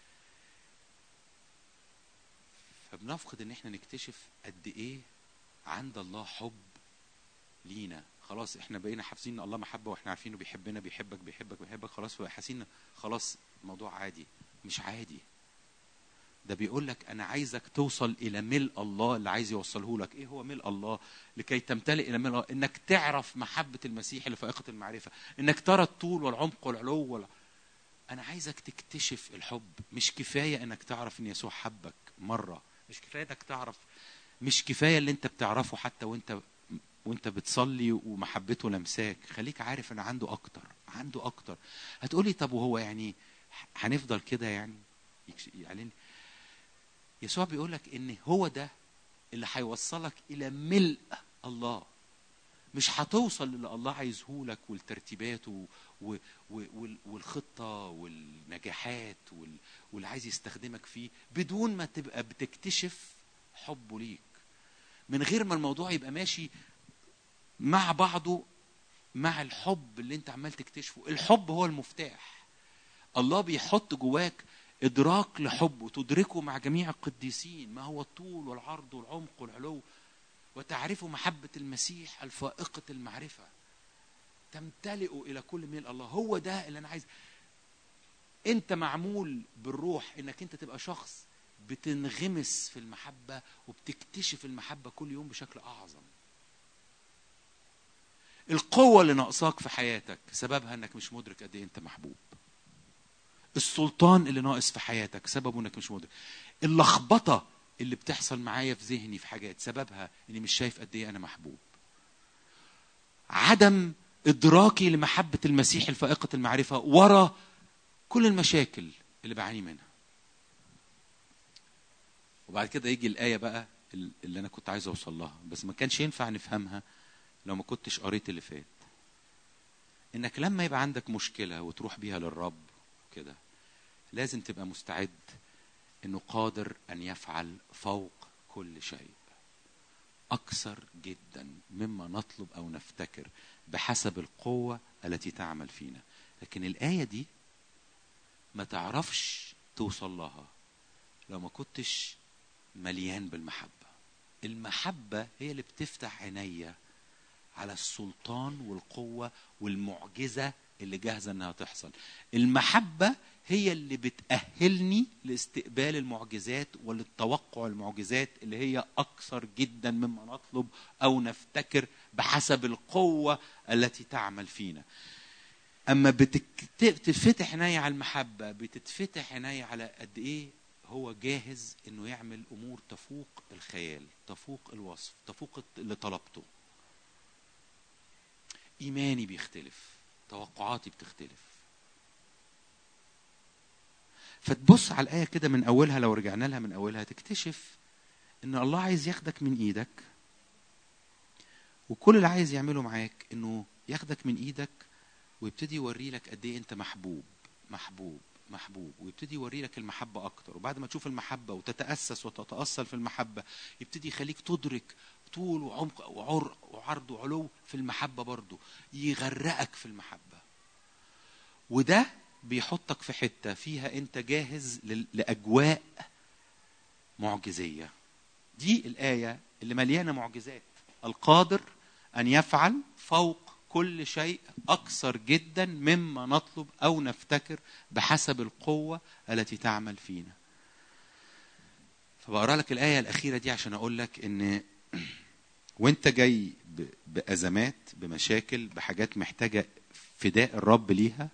فبنفقد ان احنا نكتشف قد ايه عند الله حب لينا خلاص احنا بقينا حافظين ان الله محبه واحنا عارفين انه بيحبنا بيحبك بيحبك بيحبك خلاص فحاسين إن خلاص الموضوع عادي مش عادي ده بيقول لك انا عايزك توصل الى ملء الله اللي عايز يوصله لك ايه هو ملء الله لكي تمتلئ الى ملء الله انك تعرف محبه المسيح اللي فائقه المعرفه انك ترى الطول والعمق والعلو وال... انا عايزك تكتشف الحب مش كفايه انك تعرف ان يسوع حبك مره مش كفايه انك تعرف مش كفايه اللي انت بتعرفه حتى وانت وانت بتصلي ومحبته لمساك خليك عارف ان عنده اكتر عنده اكتر هتقولي طب وهو يعني هنفضل كده يعني يكش- يعني يسوع بيقول لك ان هو ده اللي هيوصلك الى ملء الله مش هتوصل للي الله عايزه لك والترتيبات و... و... و... وال- والخطه والنجاحات وال... واللي عايز يستخدمك فيه بدون ما تبقى بتكتشف حبه ليك من غير ما الموضوع يبقى ماشي مع بعضه مع الحب اللي انت عمال تكتشفه الحب هو المفتاح الله بيحط جواك ادراك لحبه تدركه مع جميع القديسين ما هو الطول والعرض والعمق والعلو وتعرف محبة المسيح الفائقة المعرفة تمتلئ إلى كل ميل الله هو ده اللي أنا عايز أنت معمول بالروح إنك أنت تبقى شخص بتنغمس في المحبة وبتكتشف المحبة كل يوم بشكل أعظم القوة اللي ناقصاك في حياتك سببها انك مش مدرك قد ايه انت محبوب. السلطان اللي ناقص في حياتك سببه انك مش مدرك. اللخبطة اللي بتحصل معايا في ذهني في حاجات سببها اني مش شايف قد ايه انا محبوب. عدم ادراكي لمحبة المسيح الفائقة المعرفة ورا كل المشاكل اللي بعاني منها. وبعد كده يجي الآية بقى اللي أنا كنت عايز أوصل لها بس ما كانش ينفع نفهمها لو ما كنتش قريت اللي فات انك لما يبقى عندك مشكله وتروح بيها للرب كده لازم تبقى مستعد انه قادر ان يفعل فوق كل شيء اكثر جدا مما نطلب او نفتكر بحسب القوه التي تعمل فينا لكن الايه دي ما تعرفش توصل لها لو ما كنتش مليان بالمحبه المحبه هي اللي بتفتح عينيا على السلطان والقوة والمعجزة اللي جاهزة انها تحصل المحبة هي اللي بتأهلني لاستقبال المعجزات وللتوقع المعجزات اللي هي أكثر جدا مما نطلب أو نفتكر بحسب القوة التي تعمل فينا أما بتتفتح عيني على المحبة بتتفتح عيني على قد إيه هو جاهز إنه يعمل أمور تفوق الخيال تفوق الوصف تفوق اللي طلبته ايماني بيختلف توقعاتي بتختلف فتبص على الايه كده من اولها لو رجعنا لها من اولها تكتشف ان الله عايز ياخدك من ايدك وكل اللي عايز يعمله معاك انه ياخدك من ايدك ويبتدي يوري لك قد ايه انت محبوب محبوب محبوب ويبتدي يوري لك المحبه اكتر وبعد ما تشوف المحبه وتتاسس وتتاصل في المحبه يبتدي يخليك تدرك طول وعمق وعرق وعرض وعلو في المحبه برضه يغرقك في المحبه وده بيحطك في حته فيها انت جاهز لاجواء معجزيه دي الايه اللي مليانه معجزات القادر ان يفعل فوق كل شيء اكثر جدا مما نطلب او نفتكر بحسب القوه التي تعمل فينا فبقرا لك الايه الاخيره دي عشان اقول لك ان وانت جاي بازمات بمشاكل بحاجات محتاجه فداء الرب ليها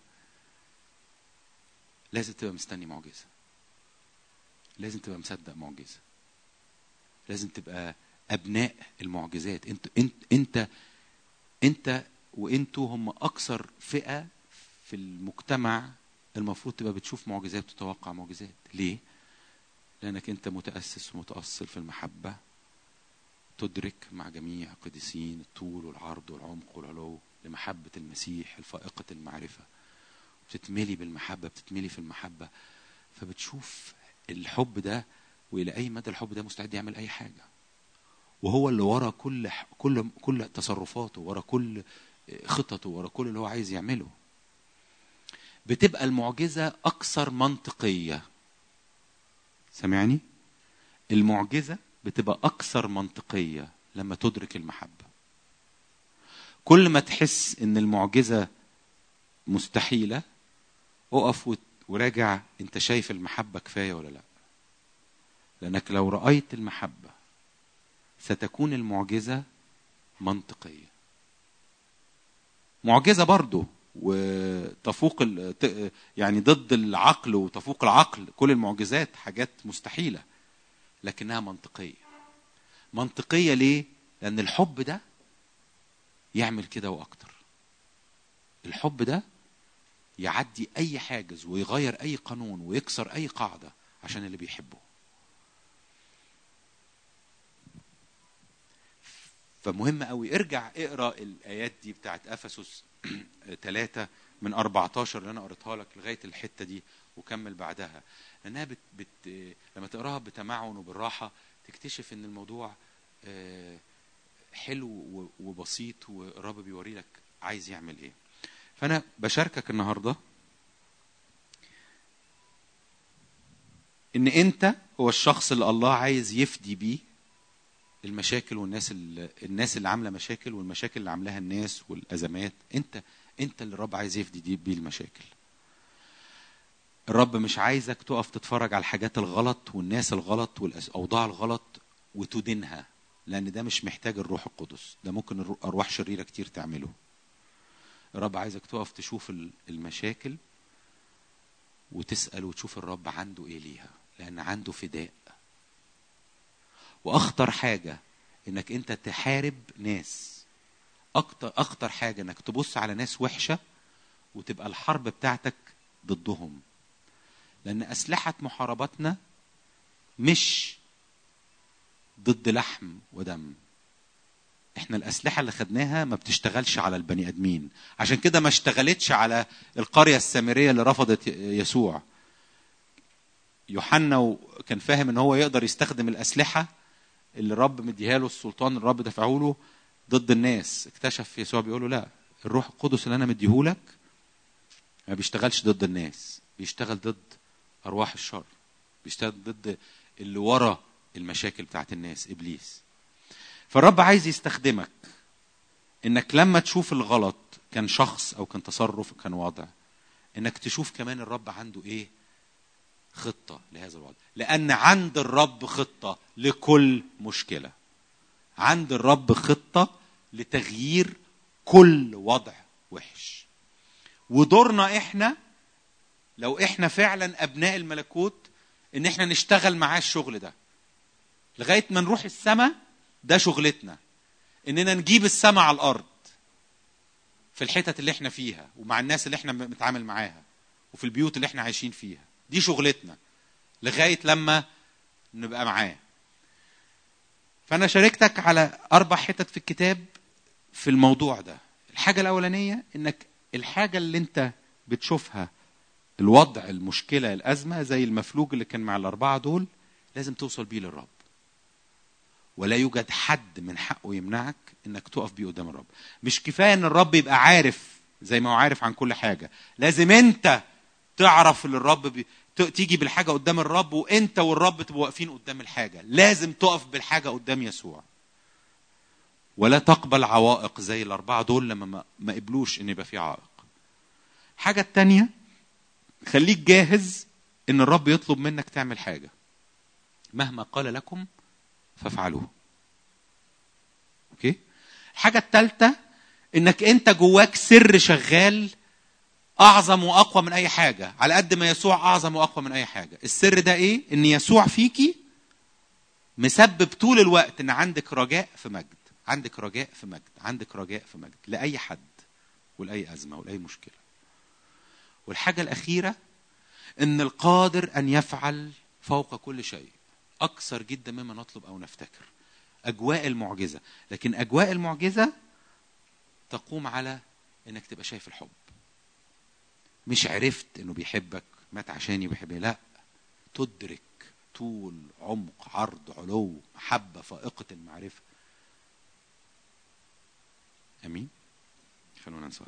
لازم تبقى مستني معجزه لازم تبقى مصدق معجزه لازم تبقى ابناء المعجزات انت انت انت انت وانتوا هم اكثر فئه في المجتمع المفروض تبقى بتشوف معجزات وتتوقع معجزات ليه لانك انت متاسس ومتاصل في المحبه تدرك مع جميع القديسين الطول والعرض والعمق والعلو لمحبة المسيح الفائقة المعرفة بتتملي بالمحبة بتتملي في المحبة فبتشوف الحب ده والى اي مدى الحب ده مستعد يعمل اي حاجه وهو اللي ورا كل كل كل تصرفاته ورا كل خططه ورا كل اللي هو عايز يعمله بتبقى المعجزه اكثر منطقيه سامعني المعجزه بتبقى اكثر منطقيه لما تدرك المحبه كل ما تحس ان المعجزه مستحيله اقف وراجع انت شايف المحبه كفايه ولا لا لانك لو رايت المحبه ستكون المعجزه منطقيه معجزه برضه وتفوق يعني ضد العقل وتفوق العقل كل المعجزات حاجات مستحيله لكنها منطقيه منطقيه ليه لان الحب ده يعمل كده واكتر الحب ده يعدي اي حاجز ويغير اي قانون ويكسر اي قاعده عشان اللي بيحبه فمهم قوي ارجع اقرا الايات دي بتاعت افسس ثلاثة من 14 اللي انا قريتها لك لغايه الحته دي وكمل بعدها لانها بت بت لما تقراها بتمعن وبالراحه تكتشف ان الموضوع حلو وبسيط والرب بيوري لك عايز يعمل ايه فانا بشاركك النهارده ان انت هو الشخص اللي الله عايز يفدي بيه المشاكل والناس اللي الناس اللي عامله مشاكل والمشاكل اللي عاملاها الناس والازمات انت انت اللي الرب عايز يفدي بيه المشاكل الرب مش عايزك تقف تتفرج على الحاجات الغلط والناس الغلط والاوضاع الغلط وتدينها لان ده مش محتاج الروح القدس ده ممكن ارواح شريره كتير تعمله الرب عايزك تقف تشوف المشاكل وتسال وتشوف الرب عنده ايه ليها لان عنده فداء واخطر حاجه انك انت تحارب ناس اكتر اخطر حاجه انك تبص على ناس وحشه وتبقى الحرب بتاعتك ضدهم لان اسلحه محاربتنا مش ضد لحم ودم احنا الاسلحه اللي خدناها ما بتشتغلش على البني ادمين عشان كده ما اشتغلتش على القريه السامريه اللي رفضت يسوع يوحنا كان فاهم ان هو يقدر يستخدم الاسلحه اللي الرب مديها له السلطان الرب دفعه له ضد الناس اكتشف يسوع بيقول له لا الروح القدس اللي انا مديهولك ما بيشتغلش ضد الناس بيشتغل ضد ارواح الشر بيشتغل ضد اللي ورا المشاكل بتاعت الناس ابليس فالرب عايز يستخدمك انك لما تشوف الغلط كان شخص او كان تصرف كان وضع انك تشوف كمان الرب عنده ايه خطه لهذا الوضع لان عند الرب خطه لكل مشكله عند الرب خطه لتغيير كل وضع وحش ودورنا احنا لو احنا فعلا ابناء الملكوت ان احنا نشتغل معاه الشغل ده لغايه ما نروح السماء ده شغلتنا اننا نجيب السماء على الارض في الحتت اللي احنا فيها ومع الناس اللي احنا بنتعامل معاها وفي البيوت اللي احنا عايشين فيها دي شغلتنا لغايه لما نبقى معاه فانا شاركتك على اربع حتت في الكتاب في الموضوع ده الحاجه الاولانيه انك الحاجه اللي انت بتشوفها الوضع المشكله الازمه زي المفلوج اللي كان مع الاربعه دول لازم توصل بيه للرب ولا يوجد حد من حقه يمنعك انك تقف بيه قدام الرب مش كفايه ان الرب يبقى عارف زي ما هو عارف عن كل حاجه لازم انت تعرف اللي الرب بي... تيجي بالحاجه قدام الرب وانت والرب تبقوا واقفين قدام الحاجه لازم تقف بالحاجه قدام يسوع ولا تقبل عوائق زي الاربعه دول لما ما, ما قبلوش ان يبقى في عائق الحاجه التانية خليك جاهز ان الرب يطلب منك تعمل حاجه مهما قال لكم فافعلوه اوكي الحاجه الثالثه انك انت جواك سر شغال اعظم واقوى من اي حاجه على قد ما يسوع اعظم واقوى من اي حاجه السر ده ايه ان يسوع فيكي مسبب طول الوقت ان عندك رجاء في مجد عندك رجاء في مجد عندك رجاء في مجد لاي حد ولاي ازمه ولاي مشكله والحاجه الاخيره ان القادر ان يفعل فوق كل شيء اكثر جدا مما نطلب او نفتكر اجواء المعجزه لكن اجواء المعجزه تقوم على انك تبقى شايف الحب مش عرفت انه بيحبك مات عشاني وبيحبني لا تدرك طول عمق عرض علو محبة فائقة المعرفة أمين خلونا نصلي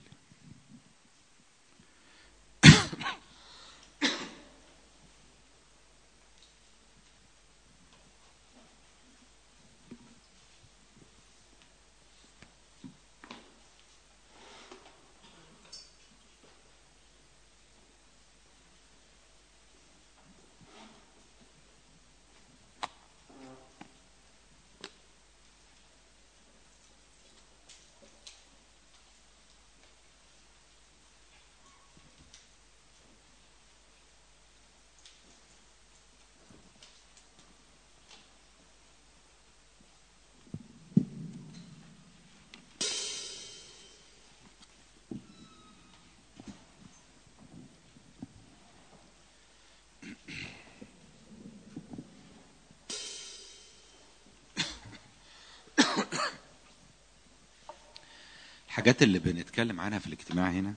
الحاجات اللي بنتكلم عنها في الاجتماع هنا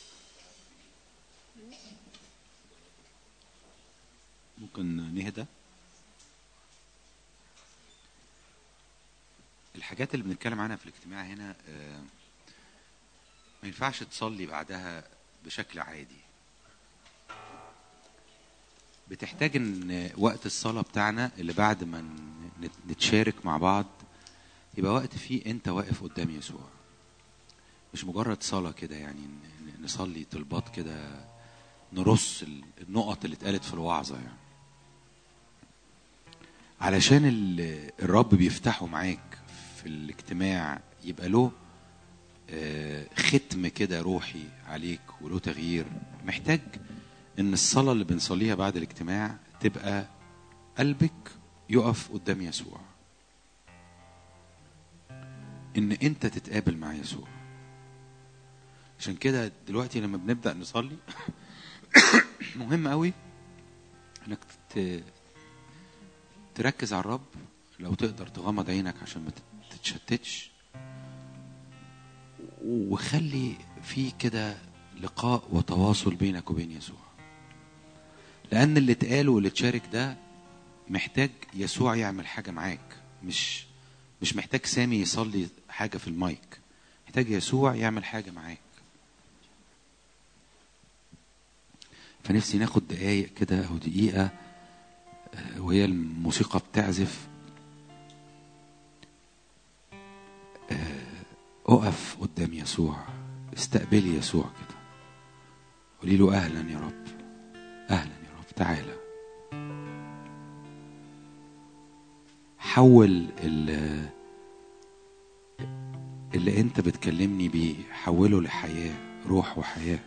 ممكن نهدى الحاجات اللي بنتكلم عنها في الاجتماع هنا آه، ما ينفعش تصلي بعدها بشكل عادي بتحتاج ان وقت الصلاة بتاعنا اللي بعد ما ن- نتشارك مع بعض يبقى وقت فيه انت واقف قدام يسوع مش مجرد صلاة كده يعني ن- ن- نصلي طلبات كده نرص ال- النقط اللي اتقالت في الوعظة يعني علشان ال- الرب بيفتحه معاك في الاجتماع يبقى له آه، ختم كده روحي عليك وله تغيير محتاج ان الصلاة اللي بنصليها بعد الاجتماع تبقى قلبك يقف قدام يسوع ان انت تتقابل مع يسوع عشان كده دلوقتي لما بنبدا نصلي مهم قوي انك ت- تركز على الرب لو تقدر تغمض عينك عشان ما تتشتتش وخلي في كده لقاء وتواصل بينك وبين يسوع لان اللي اتقال واللي اتشارك ده محتاج يسوع يعمل حاجه معاك مش مش محتاج سامي يصلي حاجه في المايك محتاج يسوع يعمل حاجه معاك فنفسي ناخد دقايق كده او دقيقه آه، وهي الموسيقى بتعزف آه، اقف قدام يسوع استقبلي يسوع كده قولي له اهلا يا رب اهلا يا رب تعالى حول ال- اللي انت بتكلمني بيه حوله لحياه روح وحياه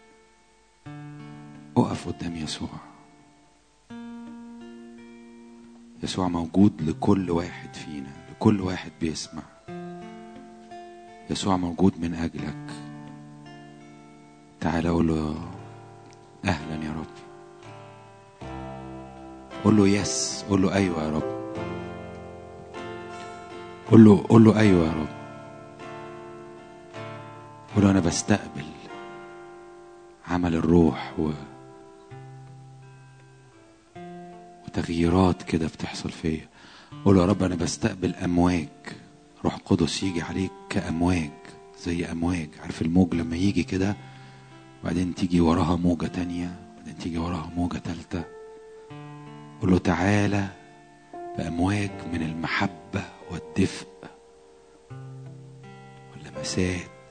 اقف قدام يسوع يسوع موجود لكل واحد فينا لكل واحد بيسمع يسوع موجود من اجلك تعال قول له اهلا يا رب قول له يس قول له ايوه يا رب قول له قول له ايوه يا رب قول له انا بستقبل عمل الروح و... وتغييرات كده بتحصل فيا قول له يا رب انا بستقبل امواج روح قدس يجي عليك كامواج زي امواج عارف الموج لما يجي كده وبعدين تيجي وراها موجة تانية وبعدين تيجي وراها موجة تالتة قول له تعالى بأمواج من المحبة والدفء واللمسات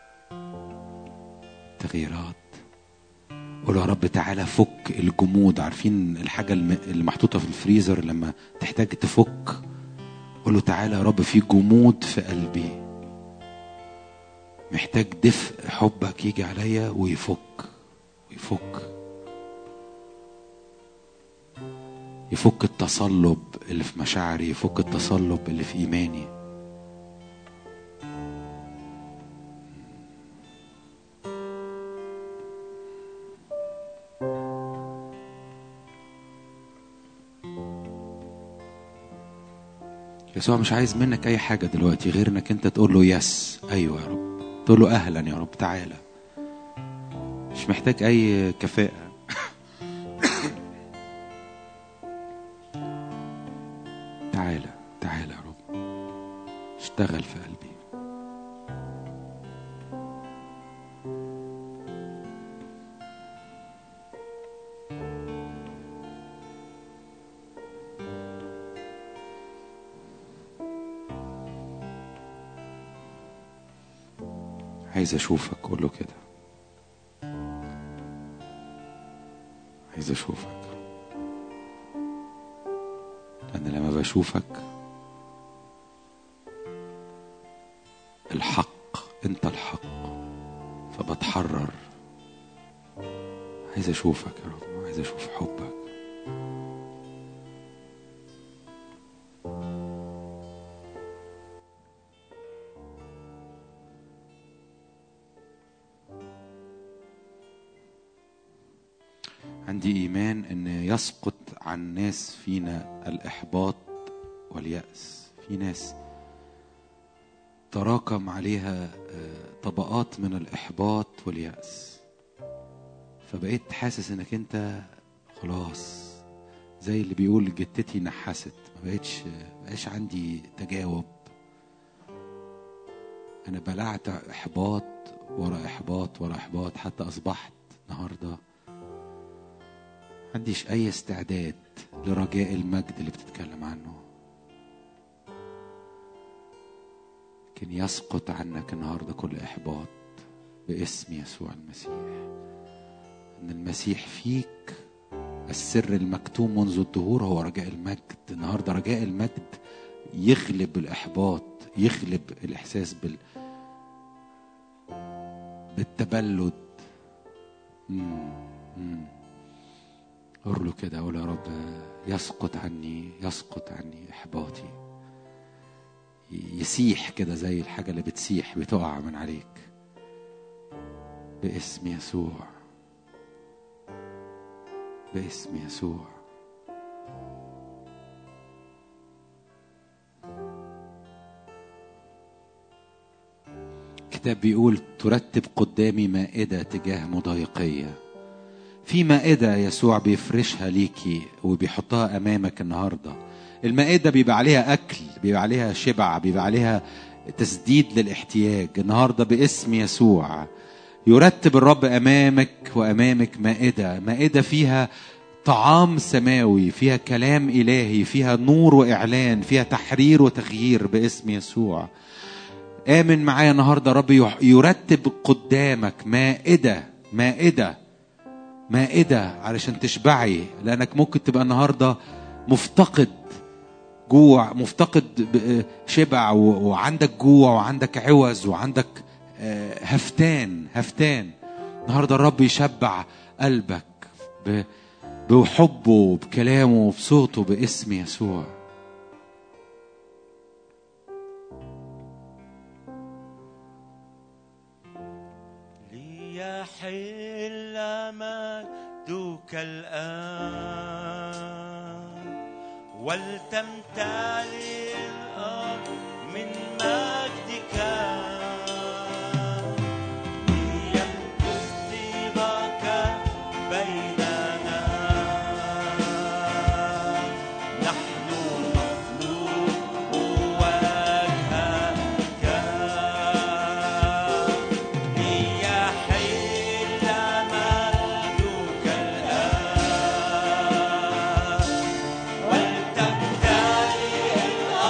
تغييرات قول يا رب تعالى فك الجمود عارفين الحاجة الم- اللي محطوطة في الفريزر لما تحتاج تفك قول له تعالى يا رب في جمود في قلبي محتاج دفء حبك يجي عليا ويفك ويفك يفك التصلب اللي في مشاعري يفك التصلب اللي في ايماني يسوع مش عايز منك اي حاجه دلوقتي غير انك انت تقول له يس ايوه يا رب تقول له اهلا يا رب تعالى مش محتاج اي كفاءه اشتغل في قلبي عايز اشوفك قول له كده عايز اشوفك لان لما بشوفك الحق انت الحق فبتحرر عايز اشوفك يا رب عايز اشوف حبك عندي ايمان ان يسقط عن ناس فينا الاحباط والياس في ناس تراكم عليها آه، طبقات من الاحباط والياس فبقيت حاسس انك انت خلاص زي اللي بيقول جتتي نحست ما بقتش ما بقاش عندي تجاوب انا بلعت احباط ورا احباط ورا احباط حتى اصبحت النهارده عنديش اي استعداد لرجاء المجد اللي بتتكلم عنه لكن يسقط عنك النهارده كل احباط باسم يسوع المسيح ان المسيح فيك السر المكتوم منذ الدهور هو رجاء المجد النهارده رجاء المجد يغلب الاحباط يغلب الاحساس بال بالتبلد مم. مم. قول له كده قول يا رب يسقط عني يسقط عني احباطي يسيح كده زي الحاجه اللي بتسيح بتقع من عليك باسم يسوع باسم يسوع الكتاب بيقول ترتب قدامي مائدة تجاه مضايقية في مائدة يسوع بيفرشها ليكي وبيحطها أمامك النهاردة المائدة بيبقى عليها أكل بيبقى عليها شبع بيبقى عليها تسديد للاحتياج النهاردة باسم يسوع يرتب الرب أمامك وأمامك مائدة مائدة فيها طعام سماوي فيها كلام إلهي فيها نور وإعلان فيها تحرير وتغيير باسم يسوع آمن معايا النهاردة رب يرتب قدامك مائدة مائدة مائدة علشان تشبعي لأنك ممكن تبقى النهاردة مفتقد جوع مفتقد شبع وعندك جوع وعندك عوز وعندك هفتان هفتان النهاردة الرب يشبع قلبك بحبه بكلامه بصوته باسم يسوع
ليحل مجدك الآن ولتمتلئ الأرض من مجدك ليمكث طيبك بيننا نحن نطلب وجهك ليحل مجدك الآن ولتمتلئ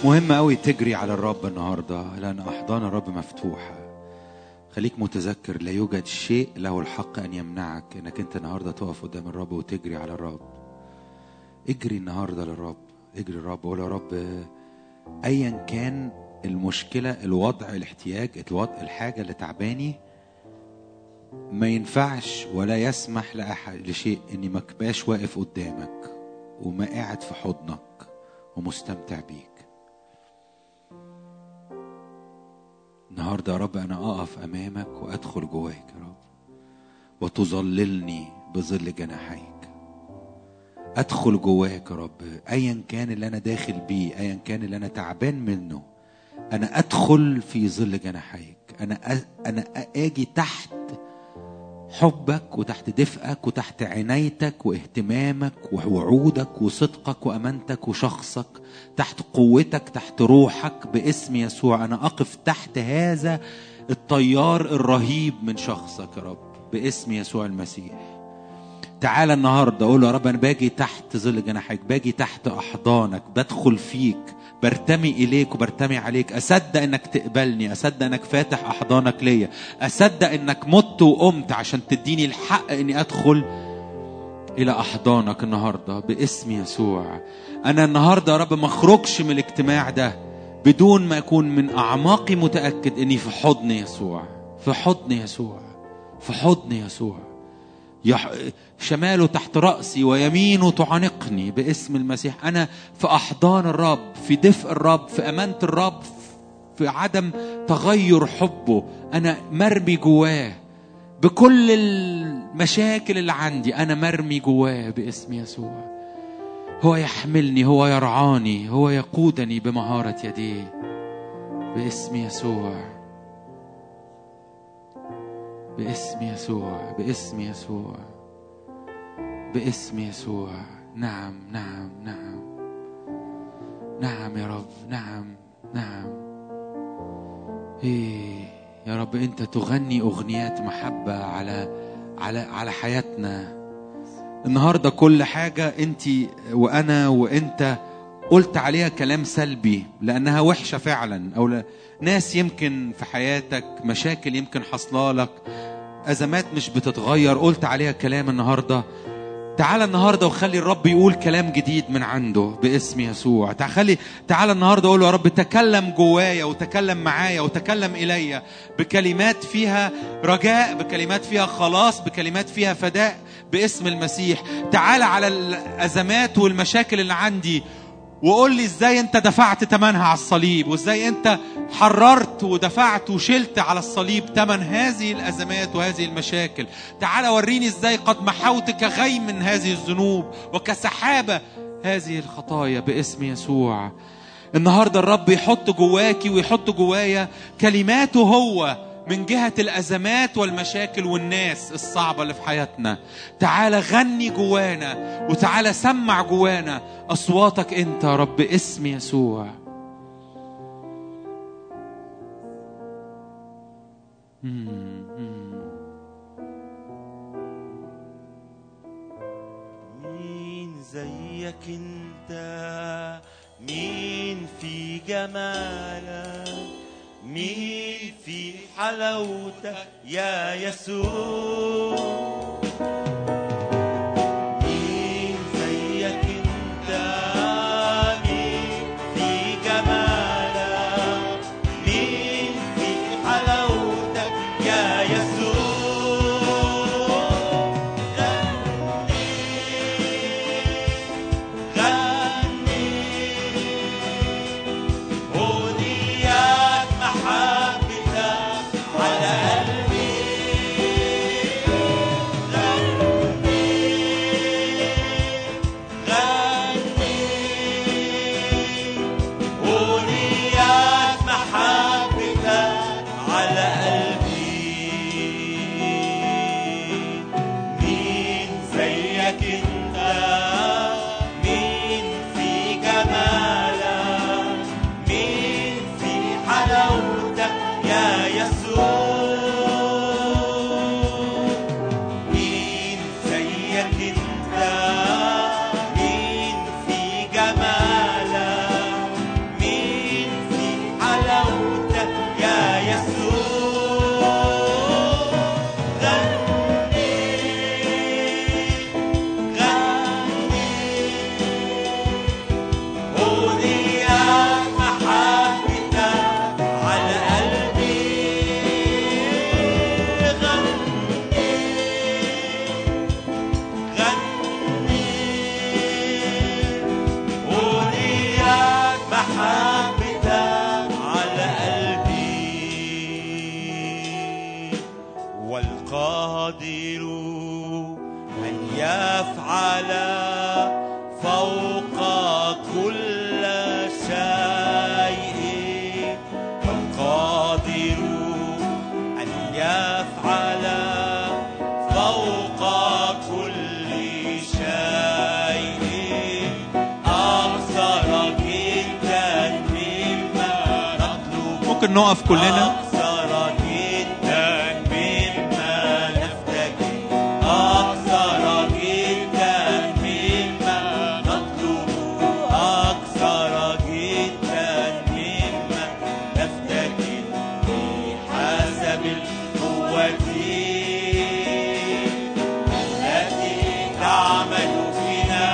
مهم قوي تجري على الرب النهارده لان احضان الرب مفتوحه خليك متذكر لا يوجد شيء له الحق ان يمنعك انك انت النهارده تقف قدام الرب وتجري على الرب اجري النهارده للرب اجري الرب قول يا رب ايا كان المشكله الوضع الاحتياج الوضع الحاجه اللي تعباني ما ينفعش ولا يسمح لأحد لشيء اني ما كباش واقف قدامك وما قاعد في حضنك ومستمتع بيك النهارده يا رب انا اقف امامك وادخل جواك يا رب وتظللني بظل جناحيك ادخل جواك يا رب ايا كان اللي انا داخل بيه ايا كان اللي انا تعبان منه انا ادخل في ظل جناحيك انا أ- انا اجي تحت حبك وتحت دفئك وتحت عنايتك واهتمامك ووعودك وصدقك وامانتك وشخصك تحت قوتك تحت روحك باسم يسوع انا اقف تحت هذا الطيار الرهيب من شخصك يا رب باسم يسوع المسيح تعالى النهارده قول يا رب انا باجي تحت ظل جناحك باجي تحت احضانك بدخل فيك برتمي اليك وبرتمي عليك اصدق انك تقبلني اصدق انك فاتح احضانك ليا اصدق انك مت وقمت عشان تديني الحق اني ادخل الى احضانك النهارده باسم يسوع انا النهارده يا رب ما اخرجش من الاجتماع ده بدون ما اكون من اعماقي متاكد اني في حضن يسوع في حضن يسوع في حضن يسوع يح... شماله تحت رأسي ويمينه تعانقني باسم المسيح أنا في أحضان الرب في دفء الرب في أمانة الرب في عدم تغير حبه أنا مرمي جواه بكل المشاكل اللي عندي أنا مرمي جواه باسم يسوع هو يحملني هو يرعاني هو يقودني بمهارة يديه باسم يسوع باسم يسوع باسم يسوع باسم يسوع نعم نعم نعم نعم يا رب نعم نعم إيه يا رب انت تغني اغنيات محبه على على على حياتنا النهارده كل حاجه انت وانا وانت قلت عليها كلام سلبي لانها وحشه فعلا او لا ناس يمكن في حياتك مشاكل يمكن حصله لك ازمات مش بتتغير قلت عليها كلام النهارده تعالى النهارده وخلي الرب يقول كلام جديد من عنده باسم يسوع تعالى تعالى النهارده قول له يا رب تكلم جوايا وتكلم معايا وتكلم الي بكلمات فيها رجاء بكلمات فيها خلاص بكلمات فيها فداء باسم المسيح تعالى على الازمات والمشاكل اللي عندي وقول لي ازاي انت دفعت ثمنها على الصليب وازاي انت حررت ودفعت وشلت على الصليب ثمن هذه الازمات وهذه المشاكل تعال وريني ازاي قد محوت كغيم من هذه الذنوب وكسحابه هذه الخطايا باسم يسوع النهارده الرب يحط جواكي ويحط جوايا كلماته هو من جهة الأزمات والمشاكل والناس الصعبة اللي في حياتنا تعالى غني جوانا وتعالى سمع جوانا أصواتك أنت يا رب باسم يسوع
مين زيك انت مين في جمالك مين في حلاوتك يا يسوع مين زيك انت مين في جمالك مين في حلاوتك يا يسوع غني هديات محبتك على قلبي غني غني هديات محبتك على قلبي مين زيك انت مين في جمالك مين في حلاوتك يا يسوع مين زيك انت مين في جمالك مين أن يفعل فوق كل شيء والقادر أن يفعل فوق كل شيء أكثر جدا مما نطلب
ممكن نقف كلنا
أكثر جدا مما نفتكر أكثر جدا مما نطلب أكثر جدا مما نفتكر بحسب القوة التي تعمل فينا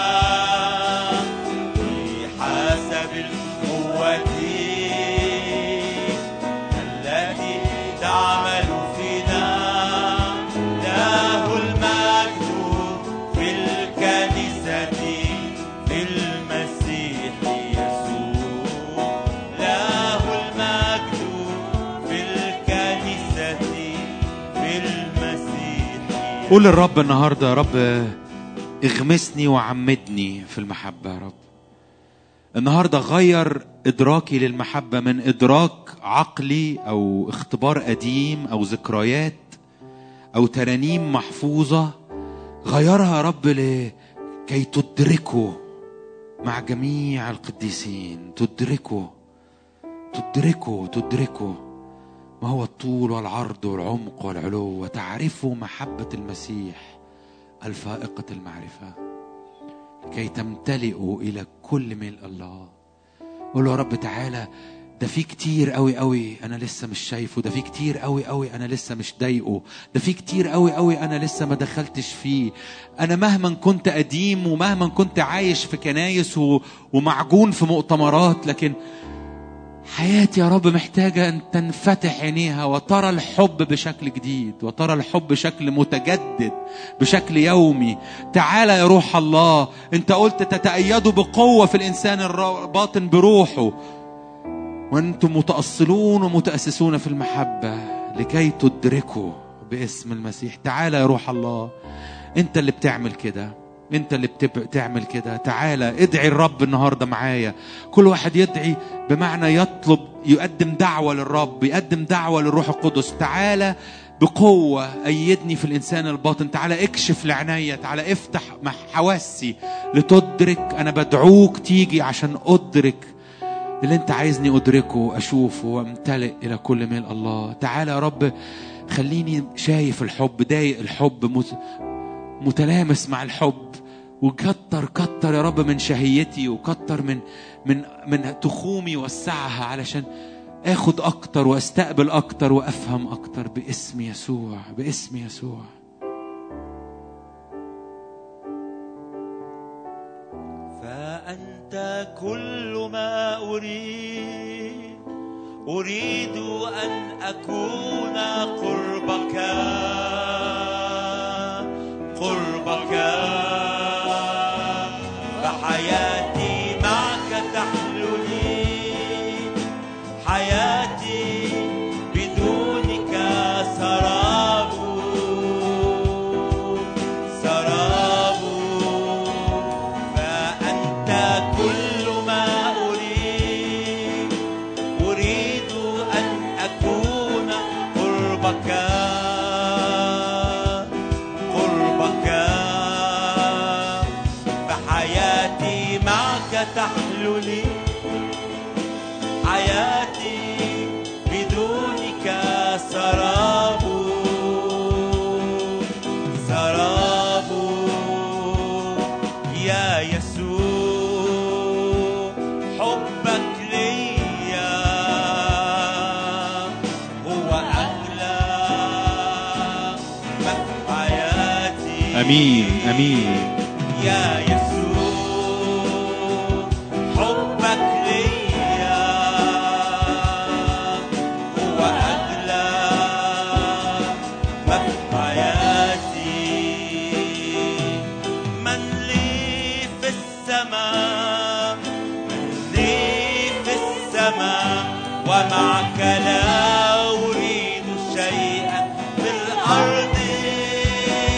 بحسب القوة التي تعمل فينا له المجد في الكنيسة في المسيح يسوع له المجد في الكنيسة في المسيح
قول للرب النهارده يا رب اغمسني وعمدني في المحبه يا رب النهارده غير ادراكي للمحبه من ادراك عقلي او اختبار قديم او ذكريات او ترانيم محفوظه غيرها يا رب لكي تدركه مع جميع القديسين تدركه تدركه تدركه ما هو الطول والعرض والعمق والعلو وتعرفوا محبة المسيح الفائقة المعرفة لكي تمتلئوا إلى كل ملء الله قول له يا رب تعالى ده في كتير قوي قوي انا لسه مش شايفه ده في كتير قوي قوي انا لسه مش ضايقه ده في كتير قوي قوي انا لسه ما دخلتش فيه انا مهما كنت قديم ومهما كنت عايش في كنايس و- ومعجون في مؤتمرات لكن حياتي يا رب محتاجة أن تنفتح عينيها وترى الحب بشكل جديد وترى الحب بشكل متجدد بشكل يومي تعالى يا روح الله أنت قلت تتأيدوا بقوة في الإنسان الباطن بروحه وأنتم متأصلون ومتأسسون في المحبة لكي تدركوا باسم المسيح تعالى يا روح الله أنت اللي بتعمل كده انت اللي بتعمل كده تعالى ادعي الرب النهارده معايا كل واحد يدعي بمعنى يطلب يقدم دعوه للرب يقدم دعوه للروح القدس تعالى بقوة أيدني في الإنسان الباطن تعالى اكشف لعناية تعالى افتح مح- حواسي لتدرك أنا بدعوك تيجي عشان أدرك اللي أنت عايزني أدركه أشوفه وأمتلئ إلى كل ملء الله تعالى يا رب خليني شايف الحب ضايق الحب مت- متلامس مع الحب وكتر كتر يا رب من شهيتي وكتر من من من تخومي وسعها علشان اخد اكتر واستقبل اكتر وافهم اكتر باسم يسوع باسم يسوع
فأنت كل ما أريد أريد أن أكون قربك قربك فحياتي معك تحلو لي حياتي بدونك سراب سراب فأنت كل ما أريد أريد أن أكون قربك قربك فحياتي معك تحلو لي حياتي بدونك سراب سراب يا يسوع حبك ليا هو أغلى ما في حياتي
امين امين
يا يسوع حبك ليا هو أغلى ما في حياتي من لي في السماء من لي في السماء ومعك لا أريد شيئا في الأرض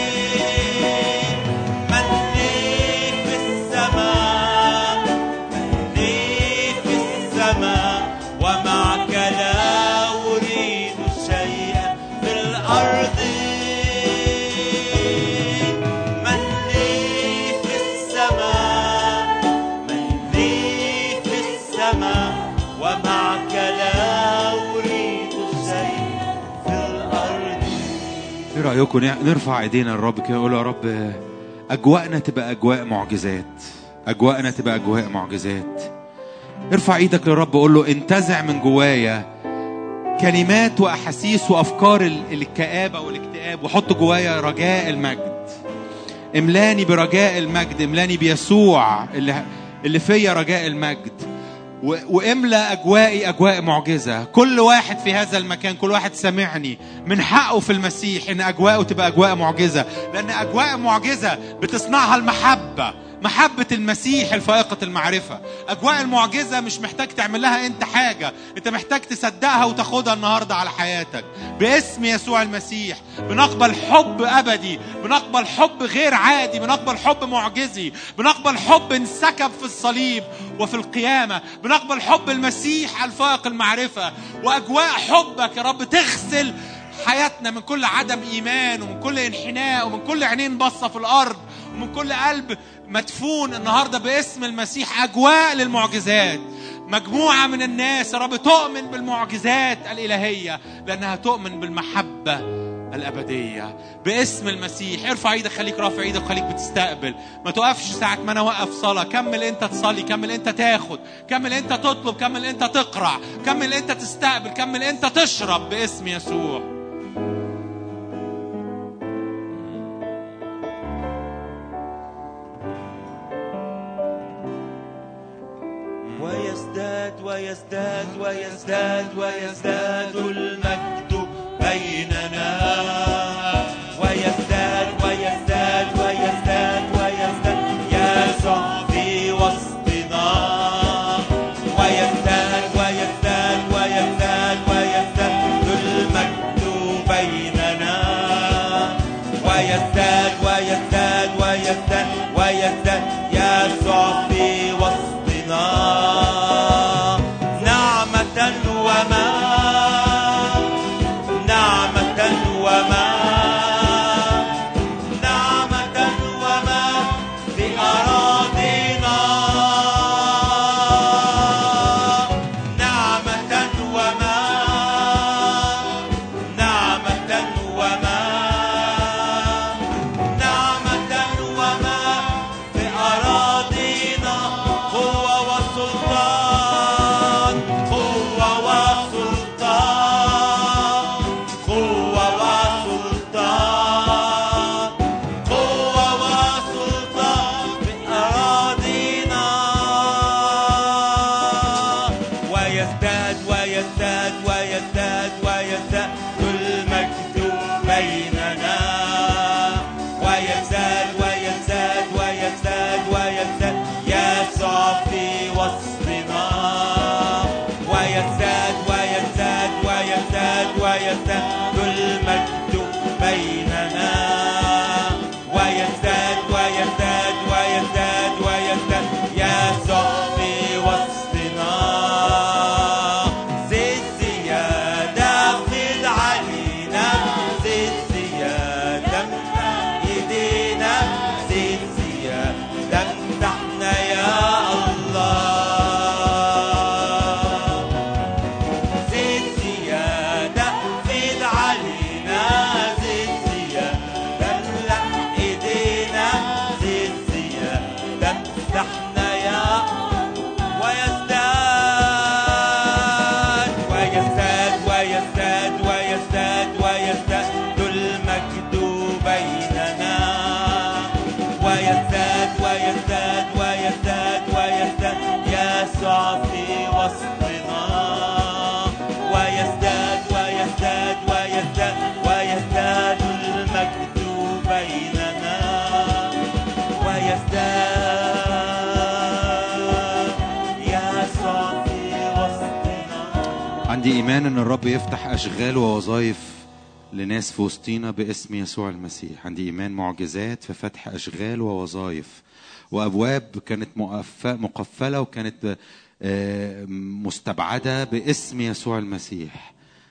رايكم نع- نرفع ايدينا للرب كده نقول يا رب اجواءنا تبقى اجواء معجزات اجواءنا تبقى اجواء معجزات ارفع ايدك للرب قول له انتزع من جوايا كلمات واحاسيس وافكار ال- الكآبه والاكتئاب وحط جوايا رجاء المجد املاني برجاء المجد املاني بيسوع اللي اللي فيا رجاء المجد و- واملا اجوائي اجواء معجزه كل واحد في هذا المكان كل واحد سامعني من حقه في المسيح ان اجواءه تبقى اجواء معجزه لان اجواء معجزه بتصنعها المحبه محبة المسيح الفائقة المعرفة أجواء المعجزة مش محتاج تعمل لها أنت حاجة أنت محتاج تصدقها وتاخدها النهاردة على حياتك باسم يسوع المسيح بنقبل حب أبدي بنقبل حب غير عادي بنقبل حب معجزي بنقبل حب انسكب في الصليب وفي القيامة بنقبل حب المسيح الفائق المعرفة وأجواء حبك يا رب تغسل حياتنا من كل عدم ايمان ومن كل انحناء ومن كل عينين باصه في الارض ومن كل قلب مدفون النهارده باسم المسيح اجواء للمعجزات مجموعه من الناس يا رب تؤمن بالمعجزات الالهيه لانها تؤمن بالمحبه الأبدية باسم المسيح ارفع ايدك خليك رافع ايدك خليك بتستقبل ما توقفش ساعة ما انا اوقف صلاة كمل انت تصلي كمل انت تاخد كمل انت تطلب كمل انت تقرع كمل انت تستقبل كمل انت تشرب باسم يسوع
ويزداد ويزداد ويزداد ويزداد المجد بيننا ويزداد ويزداد ويزداد ويزداد يسوع في وسطنا ويزداد ويزداد ويزداد ويزداد المجد بيننا ويزداد ويزداد ويزداد ويزداد يسوع في وسطنا نعمة وما نعمة وما نعمة وما في أراضينا نعمة وما نعمة وما نعمة وما في أراضينا قوة وسلطان قوة وسلطان قوة وسلطان قوة وسلطان في أراضينا ويزداد ويزداد ويزداد ويزداد المجد بيننا ويزداد ويزداد ويزداد ويزداد يسوع في وسطنا ويزداد ويزداد ويزداد ويزداد المجد بيننا ويزداد ويزداد ويزداد ويزداد يسوع في وسطنا زيد زيادة خذ علينا زيد زيادة امسح ايدينا زيد زيادة امسحنا يا الله زيد زيادة زيد علينا زيد زيادة املأ ايدينا زيد زيادة امسحنا يا ويزداد ويزداد ويزداد ويزداد ويزداد المجد بيننا ويزداد ويزداد ويزداد ويزداد يسوع في وسطنا ويزداد ويزداد ويزداد ويزداد المجد بيننا ويزداد يسوع في وسطنا
عندي إيمان إن الرب يفتح أشغال ووظائف لناس في وسطينا باسم يسوع المسيح عندي إيمان معجزات في فتح أشغال ووظائف وأبواب كانت مقف- مقفلة وكانت آه، مستبعدة باسم يسوع المسيح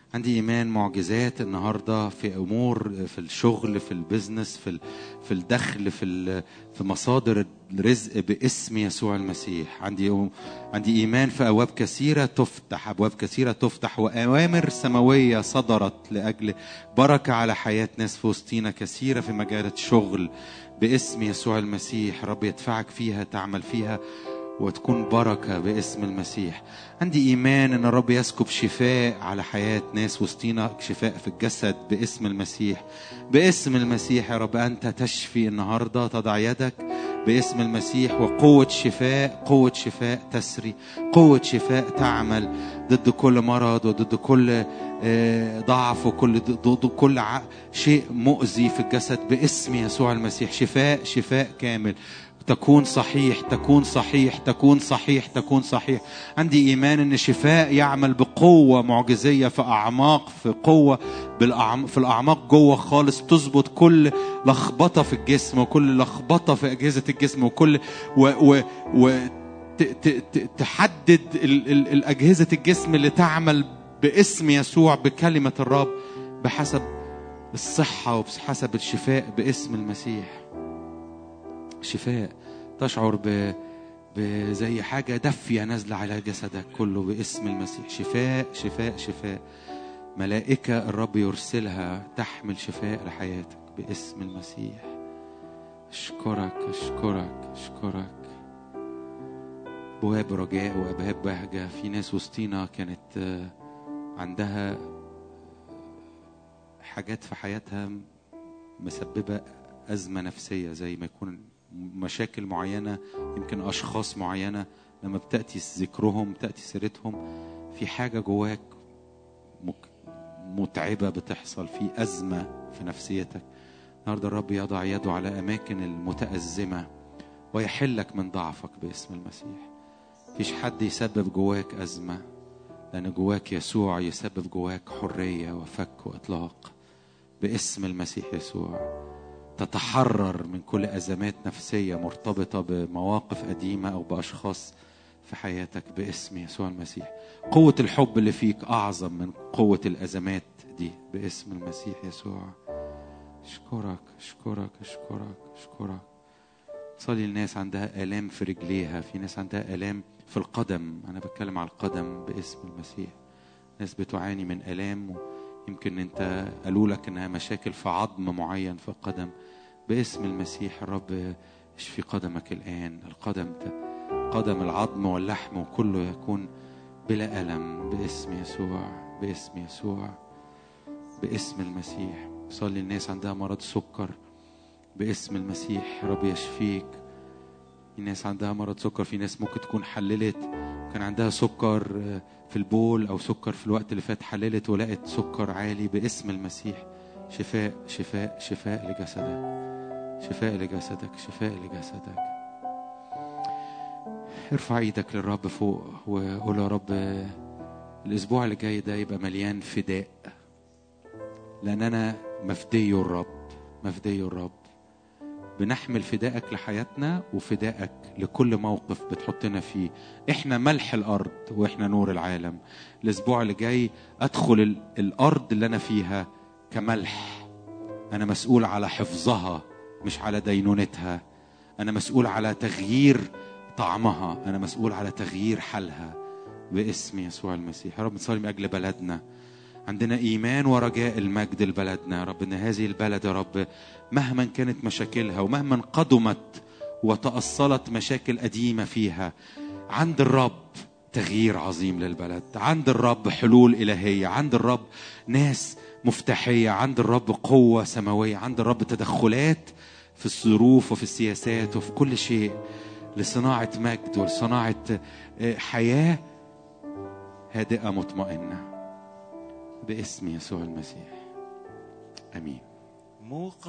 عندي ايمان معجزات النهارده في امور في الشغل في البيزنس في ال- في الدخل في ال- في مصادر الرزق باسم يسوع المسيح عندي عندي ايمان في ابواب كثيره تفتح ابواب كثيره تفتح واوامر سماويه صدرت لاجل بركه على حياه ناس في وسطينا كثيره في مجال الشغل باسم يسوع المسيح رب يدفعك فيها تعمل فيها وتكون بركة باسم المسيح عندي إيمان أن الرب يسكب شفاء على حياة ناس وسطينا شفاء في الجسد باسم المسيح باسم المسيح يا رب أنت تشفي النهاردة تضع يدك باسم المسيح وقوة شفاء قوة شفاء تسري قوة شفاء تعمل ضد كل مرض وضد كل آه، ضعف وكل ضد كل ع- شيء مؤذي في الجسد باسم يسوع المسيح شفاء شفاء كامل تكون صحيح تكون صحيح تكون صحيح تكون صحيح عندي ايمان ان شفاء يعمل بقوه معجزيه في اعماق في قوه بالأعم في الاعماق جوه خالص تظبط كل لخبطه في الجسم وكل لخبطه في اجهزه الجسم وكل و و و ت- ت- ت- تحدد ال- ال- الاجهزه الجسم اللي تعمل باسم يسوع بكلمه الرب بحسب الصحه وبحسب الشفاء باسم المسيح شفاء تشعر ب بزي حاجة دافية نازلة على جسدك كله باسم المسيح شفاء شفاء شفاء ملائكة الرب يرسلها تحمل شفاء لحياتك باسم المسيح أشكرك أشكرك أشكرك بواب رجاء وأبواب بهجة في ناس وسطينا كانت آه، عندها حاجات في حياتها مسببة أزمة نفسية زي ما يكون مشاكل معينة يمكن أشخاص معينة لما بتأتي ذكرهم تأتي سيرتهم في حاجة جواك مك- متعبة بتحصل في أزمة في نفسيتك النهاردة الرب يضع يده على أماكن المتأزمة ويحلك من ضعفك باسم المسيح فيش حد يسبب جواك أزمة لأن جواك يسوع يسبب جواك حرية وفك وإطلاق باسم المسيح يسوع تتحرر من كل أزمات نفسية مرتبطة بمواقف قديمة أو بأشخاص في حياتك باسم يسوع المسيح قوة الحب اللي فيك أعظم من قوة الأزمات دي باسم المسيح يسوع أشكرك أشكرك أشكرك أشكرك صلي الناس عندها آلام في رجليها في ناس عندها آلام في القدم أنا بتكلم على القدم باسم المسيح ناس بتعاني من آلام يمكن أنت قالوا لك إنها مشاكل في عظم معين في القدم باسم المسيح الرب اشفي قدمك الآن القدم ت- قدم العظم واللحم وكله يكون بلا ألم باسم يسوع باسم يسوع باسم المسيح صلي الناس عندها مرض سكر باسم المسيح رب يشفيك في ناس عندها مرض سكر في ناس ممكن تكون حللت كان عندها سكر آه، في البول او سكر في الوقت اللي فات حللت ولقت سكر عالي باسم المسيح شفاء شفاء شفاء لجسدك شفاء لجسدك شفاء لجسدك ارفع ايدك للرب فوق وقول يا رب آه، الاسبوع اللي جاي ده يبقى مليان فداء لان انا مفدي الرب مفدي الرب بنحمل فدائك لحياتنا وفدائك لكل موقف بتحطنا فيه احنا ملح الارض واحنا نور العالم الاسبوع اللي جاي ادخل ال- الارض اللي انا فيها كملح انا مسؤول على حفظها مش على دينونتها انا مسؤول على تغيير طعمها انا مسؤول على تغيير حالها باسم يسوع المسيح يا رب نصلي من اجل بلدنا عندنا ايمان ورجاء المجد لبلدنا يا رب ان هذه البلد يا رب مهما كانت مشاكلها ومهما قدمت وتأصلت مشاكل قديمة فيها عند الرب تغيير عظيم للبلد عند الرب حلول إلهية عند الرب ناس مفتاحية عند الرب قوة سماوية عند الرب تدخلات في الظروف وفي السياسات وفي كل شيء لصناعة مجد ولصناعة آه، حياة هادئة مطمئنة باسم يسوع المسيح امين
موقع